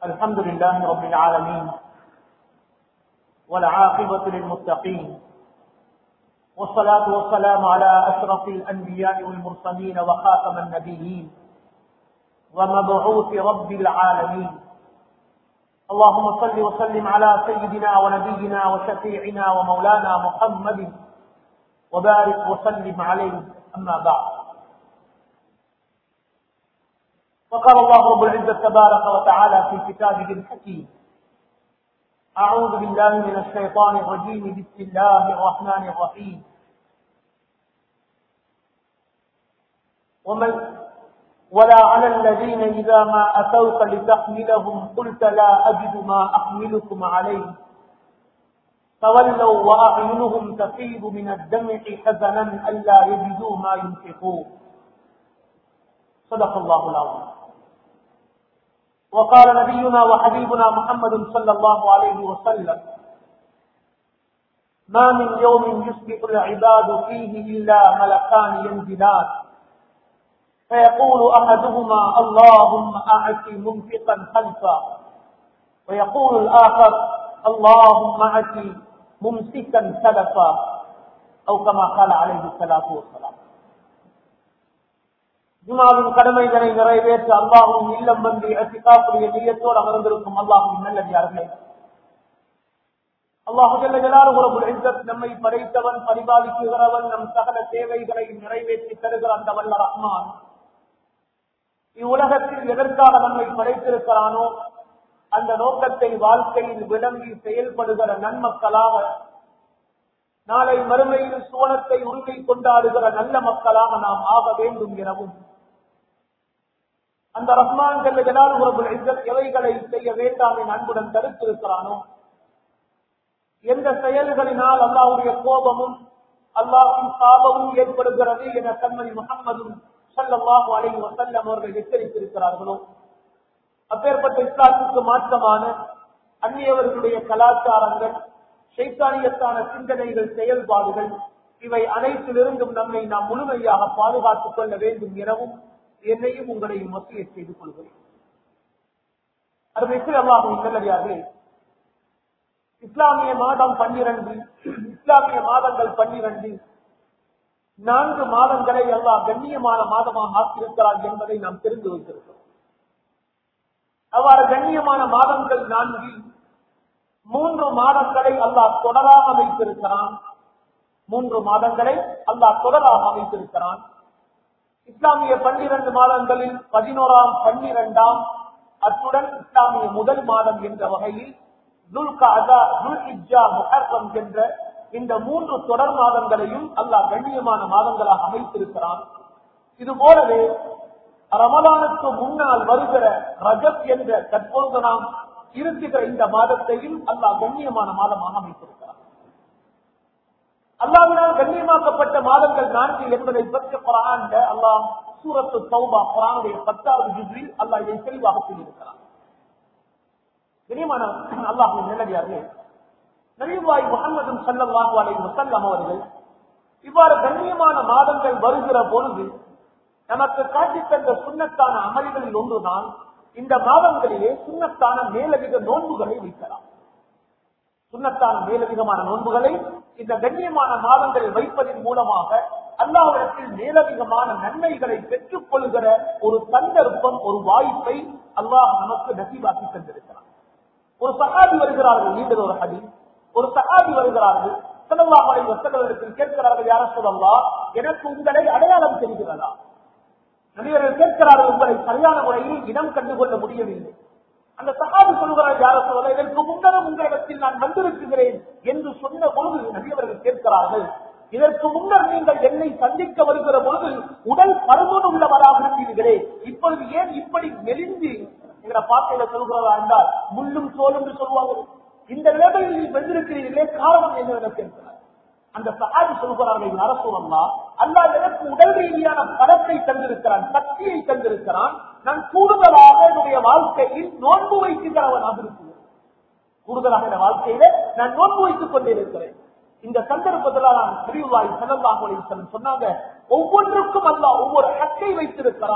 الحمد لله رب العالمين والعاقبة للمتقين والصلاة والسلام على أشرف الأنبياء والمرسلين وخاتم النبيين ومبعوث رب العالمين اللهم صل وسلم على سيدنا ونبينا وشفيعنا ومولانا محمد وبارك وسلم عليه أما بعد وقال الله رب العزة تبارك وتعالى في كتابه الحكيم أعوذ بالله من الشيطان الرجيم بسم الله الرحمن الرحيم ومن ولا على الذين إذا ما أتوك لتحملهم قلت لا أجد ما أحملكم عليه تولوا وأعينهم تفيض من الدمع حزنا ألا يجدوا ما ينفقون صدق الله العظيم وقال نبينا وحبيبنا محمد صلى الله عليه وسلم ما من يوم يصبح العباد فيه إلا ملكان ينزلان فيقول أحدهما اللهم أعط منفقا خلفا ويقول الآخر اللهم أعط ممسكا سلفا أو كما قال عليه الصلاة والسلام ஜுமாவின் கடமைகளை நிறைவேற்ற அல்லாஹும் இல்லம் வந்து அசிகாப்புடைய நீயத்தோடு அமர்ந்திருக்கும் அல்லாஹும் நல்லடியார்களே அல்லாஹு நம்மை படைத்தவன் பரிபாலிக்குகிறவன் நம் சகல தேவைகளை நிறைவேற்றி தருகிற அந்த வல்ல ரஹ்மான் இவ்வுலகத்தில் எதற்காக நம்மை படைத்திருக்கிறானோ அந்த நோக்கத்தை வாழ்க்கையில் விளங்கி செயல்படுகிற நன்மக்களாக நாளை மறுமையில் சுவனத்தை உரிமை கொண்டாடுகிற நல்ல மக்களாக நாம் ஆக வேண்டும் எனவும் அந்த ரஹ்மான் எவைகளை செய்ய வேண்டாம் என் அன்புடன் தடுத்திருக்கிறானோ எந்த செயல்களினால் அல்லாவுடைய கோபமும் அல்லாஹின் சாபமும் ஏற்படுகிறது என கண்மணி முகம்மதும் சல்லாஹு அலை வசல்லம் அவர்கள் எச்சரித்திருக்கிறார்களோ அப்பேற்பட்ட இஸ்லாத்துக்கு மாற்றமான அந்நியவர்களுடைய கலாச்சாரங்கள் சைத்தானியத்தான சிந்தனைகள் செயல்பாடுகள் இவை அனைத்திலிருந்தும் நம்மை நாம் முழுமையாக பாதுகாத்துக் கொள்ள வேண்டும் எனவும் என்னையும் உங்களையும் மத்திய செய்து கொள்கிறேன் அருமைக்கு அல்லாஹும் நல்லடியார்களே இஸ்லாமிய மாதம் பன்னிரண்டு இஸ்லாமிய மாதங்கள் பன்னிரண்டு நான்கு மாதங்களை அல்லாஹ் கண்ணியமான மாதமாக ஆக்கியிருக்கிறார் என்பதை நாம் தெரிந்து வைத்திருக்கிறோம் அவ்வாறு கண்ணியமான மாதங்கள் நான்கில் மூன்று மாதங்களை அல்லாஹ் தொடராக வைத்திருக்கிறான் மூன்று மாதங்களை அல்லாஹ் தொடராக அமைத்திருக்கிறான் இஸ்லாமிய பன்னிரண்டு மாதங்களில் பதினோராம் பன்னிரெண்டாம் அத்துடன் இஸ்லாமிய முதல் மாதம் என்ற வகையில் என்ற இந்த மூன்று தொடர் மாதங்களையும் அல்லாஹ் கண்ணியமான மாதங்களாக அமைத்திருக்கிறான் இது போலவே ரமலானுக்கு முன்னால் வருகிற ரஜப் என்ற தற்போது நாம் இருக்கிற இந்த மாதத்தையும் அல்லாஹ் கண்ணியமான மாதமாக அமைத்திருக்கிறார் அல்லாவினால் கண்ணியமாக்கப்பட்ட மாதங்கள் நான்கு என்பதை பற்றி குரான் அல்லாஹ் சூரத்து சௌபா குரானுடைய பத்தாவது ஜிப்ரில் அல்லாஹ் இதை தெளிவாக சொல்லியிருக்கிறார் கண்ணியமான அல்லாஹின் நிலவியார்களே நபிவாய் முகமது சல்லாஹூ அலை வசல்லம் அவர்கள் இவ்வாறு கண்ணியமான மாதங்கள் வருகிற பொழுது நமக்கு காட்டி தந்த சுண்ணத்தான அமல்களில் ஒன்றுதான் இந்த மாதங்களிலே சுண்ணத்தான மேலதிக நோன்புகளை வைக்கலாம் சுண்ணத்தான மேலதிகமான நோன்புகளை இந்த கண்ணியமான மாதங்களில் வைப்பதன் மூலமாக அல்லாவிடத்தில் மேலதிகமான நன்மைகளை பெற்றுக் கொள்கிற ஒரு சந்தர்ப்பம் ஒரு வாய்ப்பை அல்லாஹ் நமக்கு நசீவாக்கி தந்திருக்கிறார் ஒரு சகாதி வருகிறார்கள் நீண்டது ஒரு ஹதி ஒரு சகாதி வருகிறார்கள் சிலவாமலை வசனத்தில் கேட்கிறார்கள் யார சொல்லலாம் எனக்கு உங்களை அடையாளம் தெரிகிறதா நடிகர்கள் கேட்கிறார்கள் உங்களை சரியான முறையில் இனம் கண்டுகொள்ள முடியவில்லை அந்த சகாபி சொல்கிறார் யார சொல்ல இதற்கு முன்னரும் உங்களிடத்தில் நான் வந்திருக்கிறேன் என்று சொன்ன பொழுது நடிகர்கள் கேட்கிறார்கள் இதற்கு முன்னர் நீங்கள் என்னை சந்திக்க வருகிற பொழுது உடல் பருமன் உள்ளவராக இருந்தீர்களே இப்பொழுது ஏன் இப்படி மெலிந்து என்ற பாட்டையில சொல்கிறதா என்றால் முள்ளும் சோல் என்று சொல்வார்கள் இந்த நிலைமையில் வென்றிருக்கிறீர்களே காரணம் என்ன கேட்கிறார் அந்த சகாதி சொல்கிறார்கள் அரசுவல்லா அல்லா எனக்கு உடல் ரீதியான பலத்தை தந்திருக்கிறான் சக்தியை தந்திருக்கிறான் நான் கூடுதலாக என்னுடைய வாழ்க்கையில் நோன்பு வைக்கிறவனாக இருக்கிறேன் கூடுதலாக என் வாழ்க்கையில நான் நோன்பு வைத்துக் கொண்டிருக்கிறேன் இந்த சந்தர்ப்பத்தில் நான் பிரிவாய் செல்லல்லாஹ் சொன்னாங்க ஒவ்வொன்றுக்கும் அல்ல ஒவ்வொரு ஹக்கை வைத்திருக்கிறான்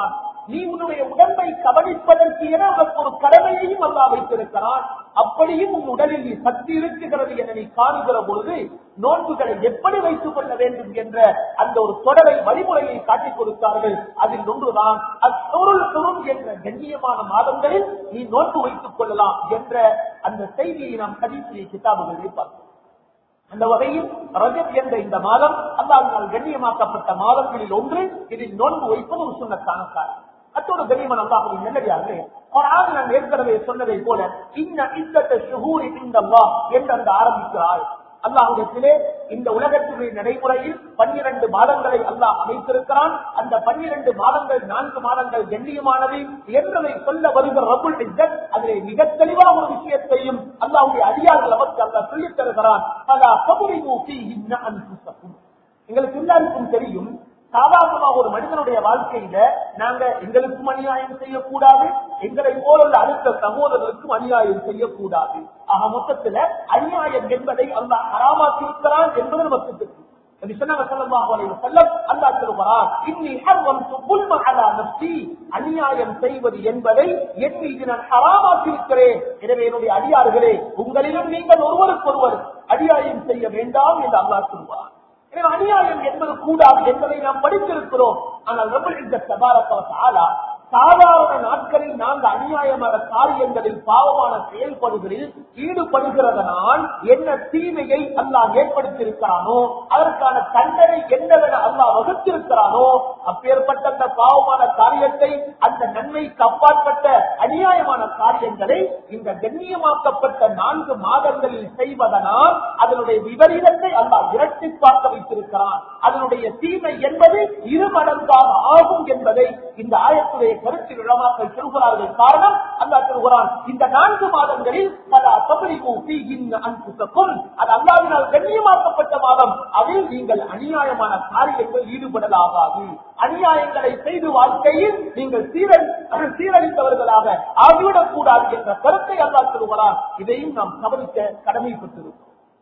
நீ உன்னுடைய உடம்பை கவனிப்பதற்கு என உனக்கு ஒரு கடமையையும் அல்லா வைத்திருக்கிறான் அப்படியும் உன் உடலில் நீ சக்தி இருக்குகிறது என நீ காணுகிற பொழுது நோன்புகளை எப்படி வைத்துக் கொள்ள வேண்டும் என்ற அந்த ஒரு தொடரை வழிமுறையை காட்டிக் கொடுத்தார்கள் அதில் ஒன்றுதான் அத்தொருள் தொருள் என்ற கண்ணியமான மாதங்களில் நீ நோன்பு வைத்துக் கொள்ளலாம் என்ற அந்த செய்தியை நாம் கதிசிய கிதாபுகளில் பார்த்தோம் அந்த வகையில் ரஜப் என்ற இந்த மாதம் அல்லாவினால் கண்ணியமாக்கப்பட்ட மாதங்களில் ஒன்று இதில் நோன்பு வைப்பது ஒரு சுண்ணத்தான காரியம் அத்தோடு கனிமன் அல்லாஹுவின் நல்லடியார்களே குரான் நான் ஏற்கனவே சொன்னதை போல இன்ன இத்தத்த ஷுஹூரி இந்தல்லாஹ் என்று அந்த ஆரம்பிக்கிறாய் அல்லாஹுடத்திலே இந்த உலகத்தினுடைய நடைமுறையில் பன்னிரண்டு மாதங்களை அல்லாஹ் அமைத்திருக்கிறான் அந்த பன்னிரண்டு மாதங்கள் நான்கு மாதங்கள் கண்ணியமானது என்பதை சொல்ல வருகிற ரபுல் இஸ்ஸத் அதிலே மிக தெளிவான ஒரு விஷயத்தையும் அல்லாஹுடைய அடியார்கள் அவருக்கு அல்லாஹ் சொல்லித் தருகிறான் அலா கபுரிமு ஃபீஹின்ன அன்ஃபுஸக்கும் எங்களுக்கு எல்லாருக்கும் தெரியும் சாதாரணமாக ஒரு மனிதனுடைய வாழ்க்கையில நாங்க எங்களுக்கும் அநியாயம் செய்யக்கூடாது எங்களை போல அடுத்த சகோதரருக்கும் அநியாயம் செய்யக்கூடாது ஆக மொத்தத்துல அநியாயம் என்பதை அல்லாஹ் ஹராமாக்கி இருக்கிறான் என்பது நமக்கு தெரியும் நபி சொன்னாங்க ஸல்லல்லாஹு அலைஹி வஸல்லம் அல்லாஹ் சொல்கிறார் இன்னி ஹர்வம்து குல்ம அலா நஃப்ஸி அநியாயம் செய்வது என்பதை என் மீது நான் ஹராமாக்கி இருக்கிறேன் எனவே என்னுடைய அடியார்களே உங்களிலும் நீங்கள் ஒருவருக்கொருவர் அநியாயம் செய்ய வேண்டாம் என்று அல்லாஹ் சொல்வார் எனவே அநியாயம் என்பது கூடாது என்பதை நாம் படித்திருக்கிறோம் ஆனால் ரபுல் இந்த சபாரத்தாலா சாதாரண நாட்களில் நாங்கள் அநியாயமான காரியங்களில் பாவமான செயல்படுகளில் ஈடுபடுகிறதனால் என்ன தீமையை அல்லாஹ் ஏற்படுத்தியிருக்கிறானோ அதற்கான தண்டனை என்னவென அல்லாஹ் வகுத்திருக்கிறானோ அப்பேற்பட்ட அந்த பாவமான காரியத்தை அந்த நன்மைக்கு அப்பாற்பட்ட அநியாயமான காரியங்களை இந்த கண்ணியமாக்கப்பட்ட நான்கு மாதங்களில் செய்வதனால் அதனுடைய விபரீதத்தை அல்லாஹ் இரட்டி பார்க்க வைத்திருக்கிறான் அதனுடைய தீமை என்பது இரு மடங்காக ஆகும் என்பதை இந்த ஆயத்துடைய கருத்தில் இளமாக்கள் சொல்கிறார்கள் காரணம் அல்லாஹ் சொல்கிறான் இந்த நான்கு மாதங்களில் பல அசபரிக்கும் அன்புக்கும் அது அல்லாவினால் கண்ணியமாக்கப்பட்ட மாதம் அதில் நீங்கள் அநியாயமான காரியங்கள் ஈடுபடலாகாது அநியாயங்களை செய்து வாழ்க்கையில் நீங்கள் சீரழி சீரழித்தவர்களாக ஆகிவிடக் கூடாது என்ற கருத்தை அல்லாஹ் சொல்கிறான் இதையும் நாம் கவனிக்க கடமைப்பட்டிருக்கிறோம்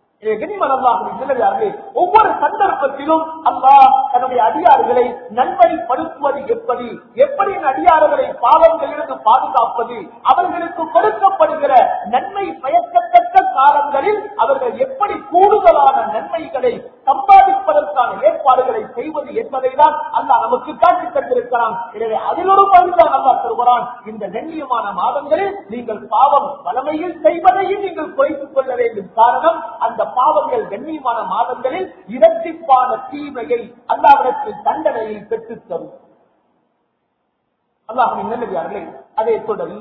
ஒவ்வொரு சந்தர்ப்பத்திலும் அல்லாஹ் தன்னுடைய அடியார்களை நன்மைப்படுத்துவது எப்படி எப்படி அடியார்களை பாவங்களிலிருந்து பாதுகாப்பது அவர்களுக்கு கொடுக்கப்படுகிற நன்மை பயக்கத்தக்க காலங்களில் அவர்கள் எப்படி கூடுதலான நன்மைகளை சம்பாதிப்பதற்கான ஏற்பாடுகளை செய்வது என்பதை தான் அல்லாஹ் நமக்கு காட்டி தந்திருக்கிறான் எனவே அதில் ஒரு பகுதிதான் அல்லாஹ் சொல்கிறான் இந்த கண்ணியமான மாதங்களில் நீங்கள் பாவம் வளமையில் செய்வதையும் நீங்கள் குறைத்துக் கொள்ள வேண்டும் காரணம் அந்த பாவங்கள் கண்ணியமான மாதங்களில் இரட்டிப்பான தீமையை அல்லாவிடத்தில் தண்டனையை பெற்றுத் தரும் அல்லாஹின் நல்லவியார்களே அதே தொடரில்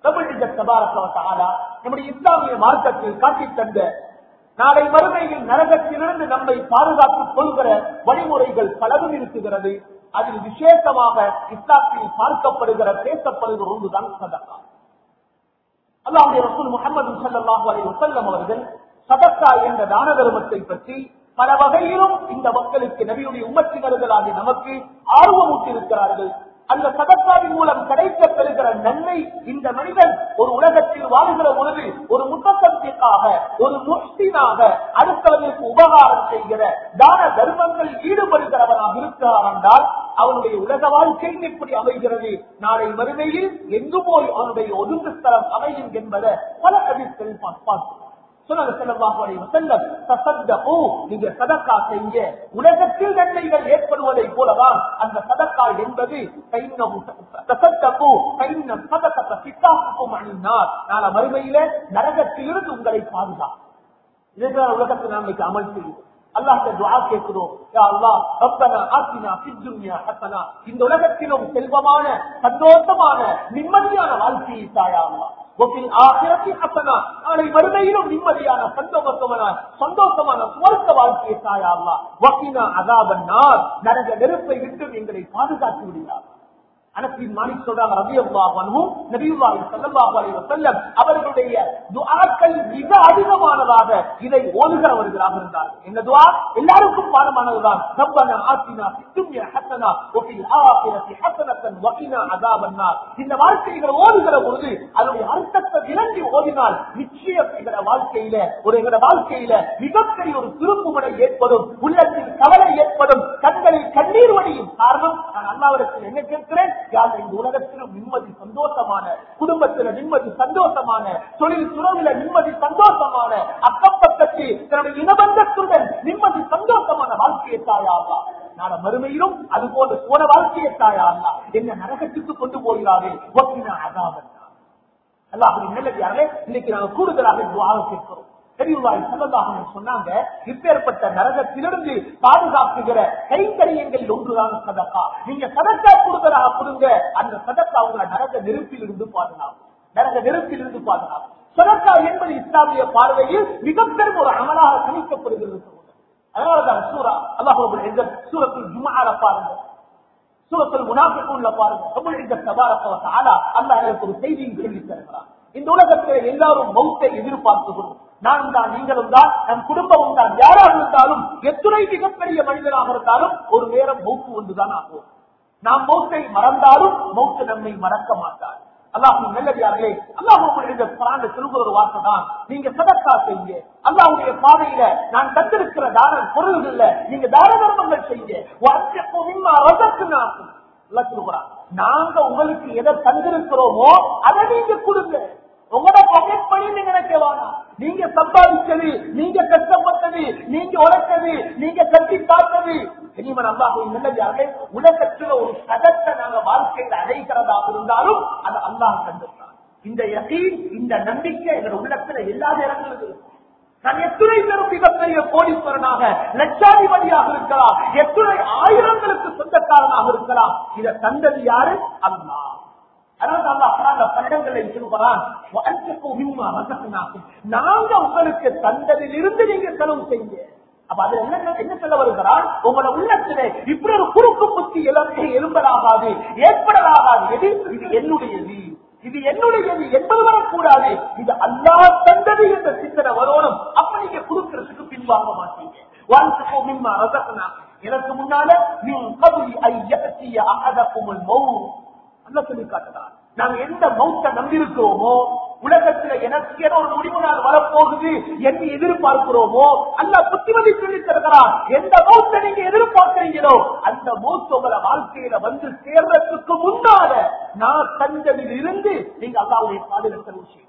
நம்முடைய இஸ்லாமிய மார்க்கத்தில் காட்டித் தந்த நாளை மறுமையில் நரகத்திலிருந்து நம்மை பாதுகாத்துக் கொள்கிற வழிமுறைகள் பலவும் இருக்குகிறது அதில் விசேஷமாக இஸ்லாத்தில் பார்க்கப்படுகிற பேசப்படுகிற ஒன்றுதான் சதக்கா அல்லாவுடைய ரசூல் முகமது சல்லாஹூ அலி வசல்லம் அவர்கள் சதக்கா என்ற தான தர்மத்தை பற்றி பல வகையிலும் இந்த மக்களுக்கு நபியுடைய உம்மத்தினர்களாகி நமக்கு ஆர்வமூட்டிருக்கிறார்கள் அந்த சதக்காவின் மூலம் கிடைக்கப் பெறுகிற நன்மை இந்த மனிதன் ஒரு உலகத்தில் வாழ்கிற பொழுது ஒரு முத்தசத்திற்காக ஒரு முஸ்தினாக அடுத்தவர்களுக்கு உபகாரம் செய்கிற தான தர்மங்களில் ஈடுபடுகிறவனாக இருக்கிறார் என்றால் அவனுடைய உலக வாழ்க்கையும் எப்படி அமைகிறது நாளை மறுமையில் எங்கு போய் அவனுடைய ஒதுங்கு ஸ்தலம் அமையும் என்பதை பல கவிர்கள் பார்க்கிறோம் நீங்க சதக்கா செய்ய உலகத்தில் நன்மைகள் ஏற்படுவதை போலதான் அந்த சதக்கா என்பது நாள மறுமையில நரகத்திலிருந்து உங்களை பாதுகாக்கும் இதுதான் உலகத்தில் நாம் அமல் செய்யும் அல்லாஹ் துவா கேட்கிறோம் இந்த உலகத்திலும் செல்வமான சந்தோஷமான நிம்மதியான வாழ்க்கையை தாயா அல்லா நாளை மறுமையிலும் நிம்மதியான சந்தோஷமான சந்தோஷமான சுவர்க்க வாழ்க்கையை தாயா அல்லா வக்கீனா அதாபன் நரக நெருப்பை விட்டு எங்களை பாதுகாத்து விடுகிறார் அனசின் மாலிக் சொல்றாங்க ரவி அல்லாஹனும் நபியுல்லாஹி ஸல்லல்லாஹு அலைஹி வஸல்லம் அவர்களுடைய துஆக்கள் மிக அதிகமானதாக இதை ஓதுகிறவர்களாக இருந்தார்கள் என்ன துஆ எல்லாருக்கும் பாடமானதுதான் ரப்பனா ஆத்தினா ஃபித் துன்யா ஹஸனா வ ஃபில் ஆখিরাতি ஹஸனத்தன் வ கினா அஸாபன் நார் இந்த வார்த்தைகளை ஓதுகிற பொழுது அதனுடைய அர்த்தத்தை விளங்க அடிக்கடி ஓதினால் நிச்சயம் எங்களோட வாழ்க்கையில ஒரு எங்களோட வாழ்க்கையில மிகப்பெரிய ஒரு திருப்புமுனை ஏற்படும் உள்ளத்தில் கவலை ஏற்படும் கண்களில் கண்ணீர் வடியும் காரணம் நான் அல்லாவிடத்தில் என்ன கேட்கிறேன் யார் இந்த உலகத்திலும் நிம்மதி சந்தோஷமான குடும்பத்தில நிம்மதி சந்தோஷமான தொழில் துறவில நிம்மதி சந்தோஷமான அக்கம் பக்கத்தில் தன்னுடைய இனபந்தத்துடன் நிம்மதி சந்தோஷமான வாழ்க்கையை தாயாகா நாள மறுமையிலும் அது போன்ற போன வாழ்க்கையை தாயாகா என்ன நரகத்துக்கு கொண்டு போகிறாரே ஒப்பினா அதாவன் அல்லாஹுவின் நல்லதாரே இன்னைக்கு நாங்க கூடுதலாக துவாக கேட்கிறோம் பெரியவாய் சொல்லதாக சொன்னாங்க இப்பேற்பட்ட நரகத்திலிருந்து பாதுகாக்குகிற கைங்கரியங்களில் ஒன்றுதான் சதக்கா நீங்க சதக்கா கொடுக்கறாக கொடுங்க அந்த சதக்கா உங்களை நரக நெருப்பில் இருந்து பாதுகாக்கும் நரக நெருப்பில் இருந்து பாதுகாக்கும் சதக்கா என்பது இஸ்லாமிய பார்வையில் மிகப்பெரும் ஒரு அமலாக கணிக்கப்படுகிறது அதனாலதான் சூரா அல்லாஹ் சூரத்தில் ஜுமால பாருங்க சூரத்தில் முனாஃபிக்குள்ள பாருங்க தமிழ் இந்த தபாரக தஆலா அல்லாஹ் எனக்கு ஒரு செய்தியும் சொல்லி தருகிறான் இந்த உலகத்தில் எல்லாரும் மௌத்தை எதிர்பார்த்துகிறோம் நானும் தான் நீங்களும் தான் நம் குடும்பமும் தான் யாராக இருந்தாலும் எத்துணை மிகப்பெரிய மனிதனாக இருந்தாலும் ஒரு நேரம் மௌத்து ஒன்றுதான் ஆகும் நாம் மௌத்தை மறந்தாலும் மௌத்து நம்மை மறக்க மாட்டார் அல்லாஹும் நல்லடியார்களே அல்லாஹ் சொல்கிற ஒரு வார்த்தை தான் நீங்க சதக்கா செய்ய அல்லாவுடைய பாதையில நான் தந்திருக்கிற தான பொருள்கள்ல நீங்க தான தர்மங்கள் செய்ய நாங்க உங்களுக்கு எதை தந்திருக்கிறோமோ அதை நீங்க கொடுங்க உங்களோட பாக்கெட் பண்ணி நீங்க நினைக்க வேணாம் நீங்க சம்பாதிச்சது நீங்க கஷ்டப்பட்டது நீங்க உழைச்சது நீங்க கட்டி காத்தது இனிமன் அல்லாஹும் நல்லதார்கள் உலகத்துல ஒரு சதத்தை நாங்க வாழ்க்கையில் அடைகிறதாக இருந்தாலும் அது அல்லாஹ் கண்டிருக்கான் இந்த யகீன் இந்த நம்பிக்கை எங்களோட உள்ளத்துல எல்லா நேரங்களும் இருக்கும் நான் எத்துணை பெரும் மிகப்பெரிய கோடீஸ்வரனாக லட்சாதிபதியாக இருக்கலாம் எத்துணை ஆயிரங்களுக்கு சொந்தக்காரனாக இருக்கலாம் இதை தந்தது யாரு அல்லா நாங்க உங்களுக்கு தந்ததில் இருந்து நீங்க செலவு செய்யுங்க அப்ப அது என்ன என்ன சொல்ல வருகிறார் உங்களோட உள்ளத்திலே இப்படி ஒரு குறுக்கு புத்தி இலக்கை எலும்பலாகாது ஏற்படலாகாது எது இது என்னுடையது இது என்னுடையது என்பது வரக்கூடாது இது அல்லா தந்தது என்ற சிந்தனை வரணும் அப்ப நீங்க கொடுக்கறதுக்கு பின்வாங்க மாட்டீங்க எனக்கு முன்னால நீ கபடி ஐயத்திய அகதக்குமல் மௌ அல்ல சொல்லி காட்டுறான் நாங்க எந்த மௌத்த நம்பியிருக்கிறோமோ உலகத்துல எனக்கு ஏதோ ஒரு முடிவு நாள் வரப்போகுது என்று எதிர்பார்க்கிறோமோ அல்ல புத்திமதி சொல்லி தருகிறான் எந்த மௌத்த நீங்க எதிர்பார்க்கிறீங்களோ அந்த மௌத்த உங்களை வாழ்க்கையில வந்து சேர்றதுக்கு முன்னால நான் தந்ததில் இருந்து நீங்க அல்லாவுடைய பாதுகாத்த விஷயம்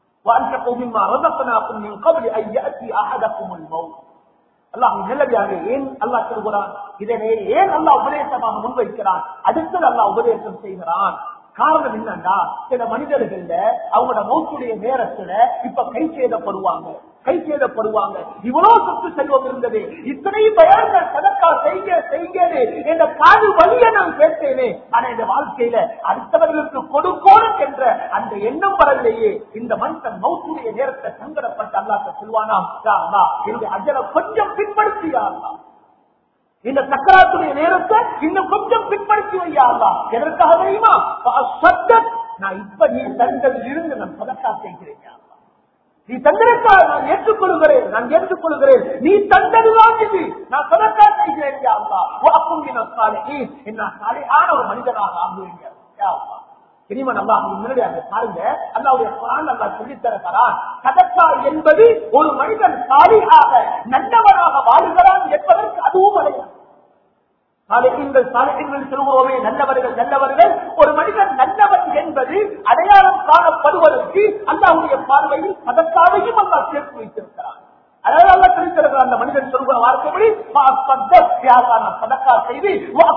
ஏன் அல்லா சொல்கிறான் இதனை ஏன் அல்லா உபதேசமாக முன்வைக்கிறான் அடுத்தது அல்லா உபதேசம் செய்கிறான் காரணம் என்னன்னா சில மனிதர்கள்ல அவங்களோட மௌத்துடைய நேரத்துல இப்ப கை சேதப்படுவாங்க கை சேதப்படுவாங்க இவ்வளவு சொத்து செல்வம் இருந்தது இத்தனை பயன்கள் சதக்கா செய்ய செய்ய என்ற காது வழிய நான் கேட்டேனே ஆனா இந்த வாழ்க்கையில அடுத்தவர்களுக்கு கொடுக்கணும் என்ற அந்த எண்ணம் வரலையே இந்த மனுஷன் மௌத்துடைய நேரத்தை சங்கடப்பட்டு அல்லாத்த சொல்வானாம் என்னுடைய அஜல கொஞ்சம் பின்படுத்தியா இந்த சக்கராத்துடைய நேரத்தை இன்னும் கொஞ்சம் பின்படுத்தி வையாதா எதற்காக தெரியுமா சத்தம் நான் இப்ப நீ தந்ததில் இருந்து நான் சதக்கா செய்கிறேன் நீ தந்திருக்காக நான் ஏற்றுக்கொள்கிறேன் நான் ஏற்றுக்கொள்கிறேன் நீ தந்ததுதான் இது நான் சதக்கா செய்கிறேன் என்ன சாலையான ஒரு மனிதனாக ஆகுவீங்க இனிமன் அல்லா முன்னாடி பாருங்க அல்லாவுடைய குரான் அல்லா சொல்லி தருகிறான் சதக்கா என்பது ஒரு மனிதன் சாலியாக நல்லவனாக வாழ்கிறான் என்பதற்கு அதுவும் அடையாது சாலைகள் சாலைகள் சொல்கிறோமே நல்லவர்கள் நல்லவர்கள் ஒரு மனிதன் நல்லவன் என்பது அடையாளம் காணப்படுவதற்கு அல்லாவுடைய பார்வையில் சதக்காவையும் அல்லா சேர்த்து வைத்திருக்கிறான் அதாவது அல்லா தெரிந்திருக்கிற அந்த மனிதன் சொல்கிற வார்த்தைப்படி சதக்கா செய்து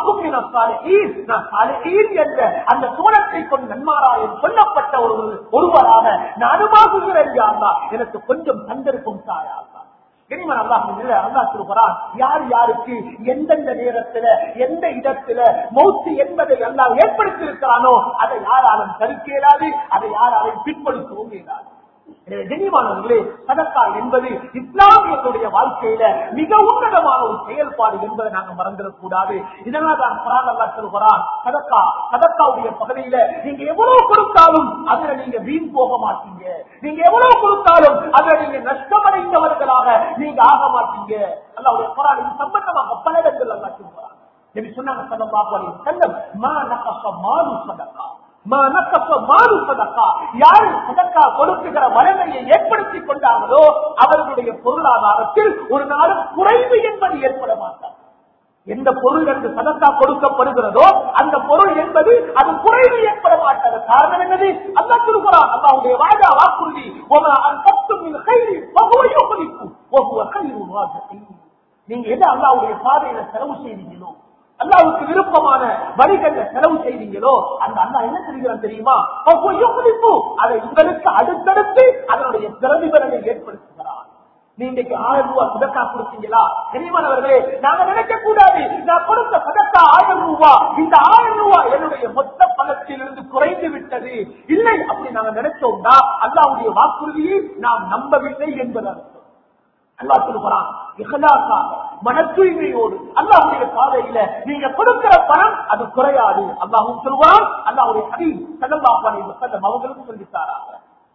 என்ற அந்த சூழத்தை கொண்டு நன்மாராயம் சொல்லப்பட்ட ஒரு ஒருவராக நானுமாகுகிறேன் யாருந்தா எனக்கு கொஞ்சம் தந்திருக்கும் தாயா இனிமன் அல்லாஹ் அல்லா சொல்கிறான் யார் யாருக்கு எந்தெந்த நேரத்துல எந்த இடத்துல மௌத்து என்பதை எல்லாம் ஏற்படுத்தி இருக்கிறானோ அதை யாராலும் தடுக்க இயலாது அதை யாராலும் பின்படுத்தவும் இயலாது கண்ணியமானவர்களே சதக்கா என்பது இஸ்லாமியர்களுடைய வாழ்க்கையில மிக உன்னதமான ஒரு செயல்பாடு என்பதை நாங்க மறந்துடக் கூடாது இதனால் தான் குரான் அல்லா சொல்கிறான் சதக்கா சதக்காவுடைய பகுதியில நீங்க எவ்வளவு கொடுத்தாலும் அதுல நீங்க வீண் போக மாட்டீங்க நீங்க எவ்வளவு கொடுத்தாலும் அதுல நீங்க நஷ்டமடைந்தவர்களாக நீங்க ஆக மாட்டீங்க அல்லாவுடைய குரான் இது சம்பந்தமாக பல இடங்கள் அல்லா சொல்கிறான் என்று சொன்னாங்க சல்லல்லாஹு அலைஹி வஸல்லம் மா நகஸ மாலு சதக்கா மாறு சதக்கா யாரு சதக்கா கொடுக்குகிற வலிமையை ஏற்படுத்திக் கொண்டாங்களோ அவர்களுடைய பொருளாதாரத்தில் ஒரு நாளும் குறைவு என்பது ஏற்பட மாட்டார் எந்த பொருள் என்று சதக்கா கொடுக்கப்படுகிறதோ அந்த பொருள் என்பது அது குறைவு ஏற்பட மாட்டாது காரணம் என்னது அல்லா திருக்குறான் அல்லாவுடைய வாஜா வாக்குறுதி ஒவ்வொரு அன்பத்தும் கைதி பகுவையோ குதிக்கும் ஒவ்வொரு கைது நீங்க எதை அல்லாவுடைய பாதையில செலவு செய்வீங்களோ அல்லாவுக்கு விருப்பமான வழிகள்ல செலவு செய்வீங்களோ அந்த அண்ணா என்ன செய்கிறான் தெரியுமா குதிப்பு அதை உங்களுக்கு அடுத்தடுத்து அதனுடைய பிரதிபலனை ஏற்படுத்துகிறார் நீ இன்னைக்கு ஆயிரம் ரூபாய் சதக்கா கொடுத்தீங்களா கனிமனவர்களே நாங்க நினைக்க கூடாது நான் கொடுத்த சதக்கா ஆயிரம் ரூபாய் இந்த ஆயிரம் ரூபாய் என்னுடைய மொத்த பலத்திலிருந்து குறைந்து விட்டது இல்லை அப்படி நாங்க நினைச்சோம்னா அல்லாவுடைய வாக்குறுதியை நாம் நம்பவில்லை என்பது அர்த்தம் அல்லா சொல்லுகிறான் இகலாசாக மன தூய்மையோடு அல்லாவுடைய பாதையில நீங்க கொடுக்கிற பணம் அது குறையாது அல்லாவும் சொல்லுவான் அல்லாவுடைய ஹபீ சல்லல்லாஹு வசல்லம் அவங்களுக்கும் சொல்லித்தாராங்க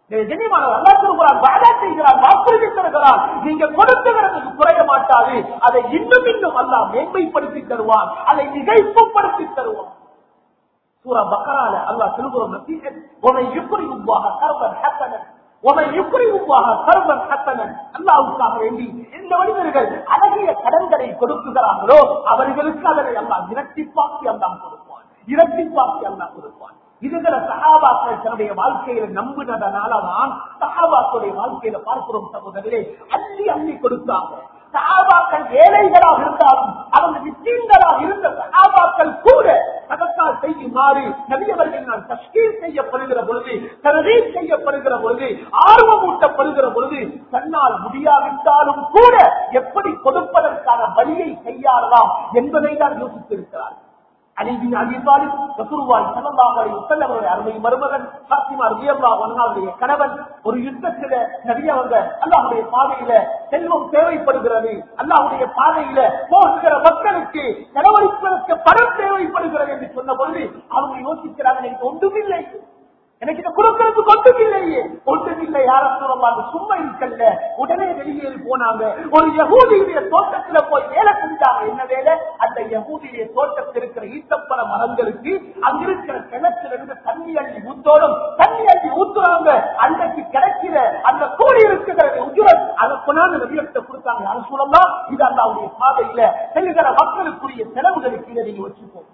வாக்குறுதி தருகிறான் நீங்க கொடுத்துகிறதுக்கு குறைய மாட்டாது அதை இன்னும் இன்னும் அல்லா மேன்மைப்படுத்தி தருவான் அதை நிகழ்ப்புப்படுத்தி தருவான் சூரா பக்கரால அல்லா சொல்லுகிறோம் உமை எப்படி உருவாக கர்வன் ஹசனன் உமை எப்படி உருவாக கர்வன் ஹசனன் அல்லாவுக்காக வேண்டி இந்த மனிதர்கள் அழகிய கடன்களை கொடுக்குகிறார்களோ அவர்களுக்கு அதனை அல்லா இரட்டிப்பாக்கி அல்லா கொடுப்பான் இரட்டிப்பாக்கி அல்லா கொடுப்பான் இதுகிற சகாபாக்கள் தன்னுடைய வாழ்க்கையில நம்பினதனாலதான் சகாபாக்களுடைய வாழ்க்கையில பார்க்கிறோம் சகோதரர்களே அள்ளி அள்ளி கொடுத்தாங்க சகாபாக்கள் ஏழைகளாக இருந்தாலும் அவங்க நிச்சயங்களாக இருந்த சகாபாக்கள் கூட சதக்கா செய்யுமாறு நபியவர்கள் நான் தஷ்கீல் செய்யப்படுகிற பொழுது தரவீல் செய்யப்படுகிற பொழுது ஆர்வமூட்டப்படுகிற பொழுது தன்னால் முடியாவிட்டாலும் கூட எப்படி கொடுப்பதற்கான வழியை கையாளலாம் என்பதை தான் யோசித்திருக்கிறார் அலிபின் அலிபாலிப் ரசூலுல்லாஹி ஸல்லல்லாஹு அலைஹி வஸல்லம் அவருடைய அருமை மருமகன் ஃபாத்திமா ரலியல்லாஹு அன்ஹாவுடைய கணவன் ஒரு யுத்தத்தில நபி அவங்க அல்லாஹ்வுடைய பாதையில செல்வம் தேவைப்படுகிறது அல்லாஹ்வுடைய பாதையில போகிற மக்களுக்கு செலவழிப்பதற்கு பணம் தேவைப்படுகிறது என்று சொன்ன பொழுது அவங்க யோசிக்கிறாங்க எனக்கு ஒன்றுமில்லை எனக்கு இதை கொடுக்கறதுக்கு ஒன்றுமில்லையே ஒன்றுமில்லை யார சொல்லலாம் சும்மா இருக்கல்ல உடனே வெளியேறி போனாங்க ஒரு யகூதியுடைய தோட்டத்துல போய் வேலை செஞ்சாங்க என்ன வேலை அந்த யகூதியுடைய தோட்டத்தில் இருக்கிற ஈத்தப்பழ மரங்களுக்கு அங்கிருக்கிற கிணத்துல இருந்து தண்ணி அள்ளி ஊத்தோடும் தண்ணி அள்ளி ஊத்துறாங்க அன்றைக்கு கிடைக்கிற அந்த கூலி இருக்கிற உஜுரத் அதை கொண்டாந்து நபியத்தை கொடுத்தாங்க யாரும் சொல்லலாம் இது அந்த அவருடைய பாதையில செல்லுகிற மக்களுக்குரிய செலவுகளுக்கு இதை நீங்க வச்சுக்கோங்க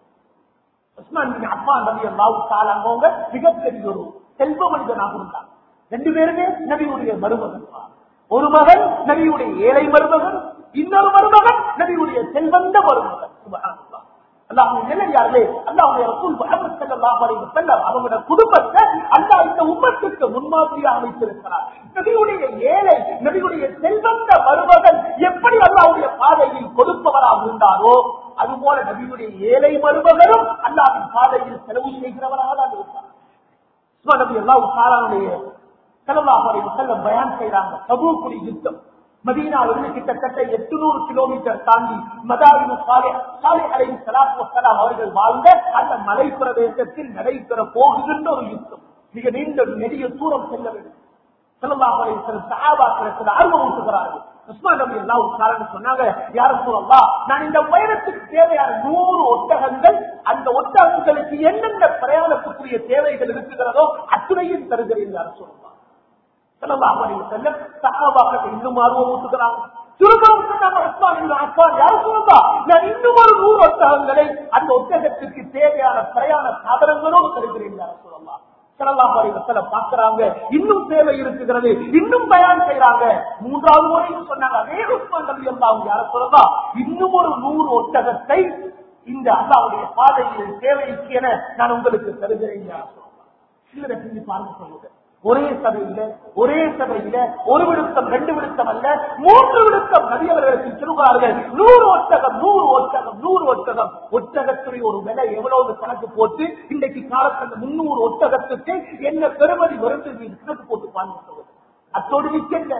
உஸ்மான் பின் அப்பான் ரவி அல்லாஹு தாலாங்க மிகப்பெரிய ஒரு செல்வ மனிதனாக இருந்தார் ரெண்டு பேருமே நபியுடைய மருமகன் ஒரு மகன் நபியுடைய ஏழை மருமகன் இன்னொரு மருமகன் நபியுடைய செல்வந்த மருமகன் சுபஹானல்லாஹ். அல்லாஹ்வுடைய நிலையாளே அல்லாஹ்வுடைய ரசூல் முஹம்மது ஸல்லல்லாஹு அலைஹி வஸல்லம் அவங்களுடைய குடும்பத்தை அல்லாஹ் இந்த உம்மத்துக்கு முன்மாதிரியாக அமைத்திருக்கிறார் நபியுடைய ஏழை நபியுடைய செல்வந்த மருமகன் எப்படி அல்லாஹ்வுடைய பாதையில் கொடுப்பவராக இருந்தாரோ அதுபோல நபியுடைய ஏழை மருமகனும் அல்லாவின் பாதையில் செலவு செய்கிறவராக தான் இருப்பார் உஸ்மான் நபி அல்லாஹ் தாலாவுடைய ஸல்லல்லாஹு அலைஹி வஸல்லம் பயான் செய்றாங்க தபூக்குடி யுத்தம் மதீனாவிலிருந்து கிட்டத்தட்ட எட்டுநூறு கிலோமீட்டர் தாண்டி மதாவின் சாலிஹ் சாலிஹ் அலைஹி ஸலாத்து வஸலாம் அவர்கள் வாழ்ந்த அந்த மலை பிரதேசத்தில் நடைபெற போகின்ற ஒரு யுத்தம் மிக நீண்ட நெடிய தூரம் செல்ல வேண்டும் ஸல்லல்லாஹு அலைஹி வஸல்லம் சஹாபாக்களுக்கு ஆர்வம் ஊட்டுகிறார்கள் உஸ்மான் நபி அல்லாஹ் காரணம் சொன்னாங்க யாரும் சொல்லலாம் நான் இந்த பயணத்துக்கு தேவையான நூறு ஒட்டகங்கள் அந்த ஒட்டகங்களுக்கு என்னென்ன பிரயாணத்துக்குரிய தேவைகள் இருக்குகிறதோ அத்துணையும் தருகிறேன் யாரும் சொல்லலாம் ஸல்லல்லாஹு அலைஹி வஸல்லம் சஹாபாக்கள் இன்னும் ஆர்வம் ஊட்டுகிறாங்க சுருக்கம் சொன்னாங்க உஸ்மான் இப்னு அஃபான் யாரும் சொல்லலாம் நான் இன்னும் ஒரு நூறு ஒட்டகங்களை அந்த ஒட்டகத்திற்கு தேவையான பிரயாண சாதனங்களோடு தருகிறேன் யாரும் சொல்லலாம் ஸல்லல்லாஹு அலைஹி வஸல்லம் பார்க்கறாங்க இன்னும் தேவை இருக்குகிறது இன்னும் பயன் செய்யறாங்க மூன்றாவது முறையும் சொன்னாங்க அதே உஸ்மான் நபி அல்லாஹ் யார சொல்லலாம் இன்னும் ஒரு நூறு ஒட்டகத்தை இந்த அல்லாவுடைய பாதையில் தேவைக்கு என நான் உங்களுக்கு தருகிறேன் யார சொல்லலாம் சிலரை செஞ்சு பார்க்க சொல்லுங்க ஒரே சபையில ஒரே சபையில ஒரு விழுத்தம் ரெண்டு விழுத்தம் அல்ல மூன்று விழுத்தம் நபியவர்களுக்கு சொல்லுவார்கள் நூறு ஒட்டகம் நூறு ஒட்டகம் நூறு ஒட்டகம் ஒட்டகத்துடைய ஒரு விலை எவ்வளவு கணக்கு போட்டு இன்றைக்கு காலத்துல முன்னூறு ஒட்டகத்துக்கு என்ன பெருமதி வருது நீங்க கணக்கு போட்டு பாருங்க அத்தோடு நிற்கின்ற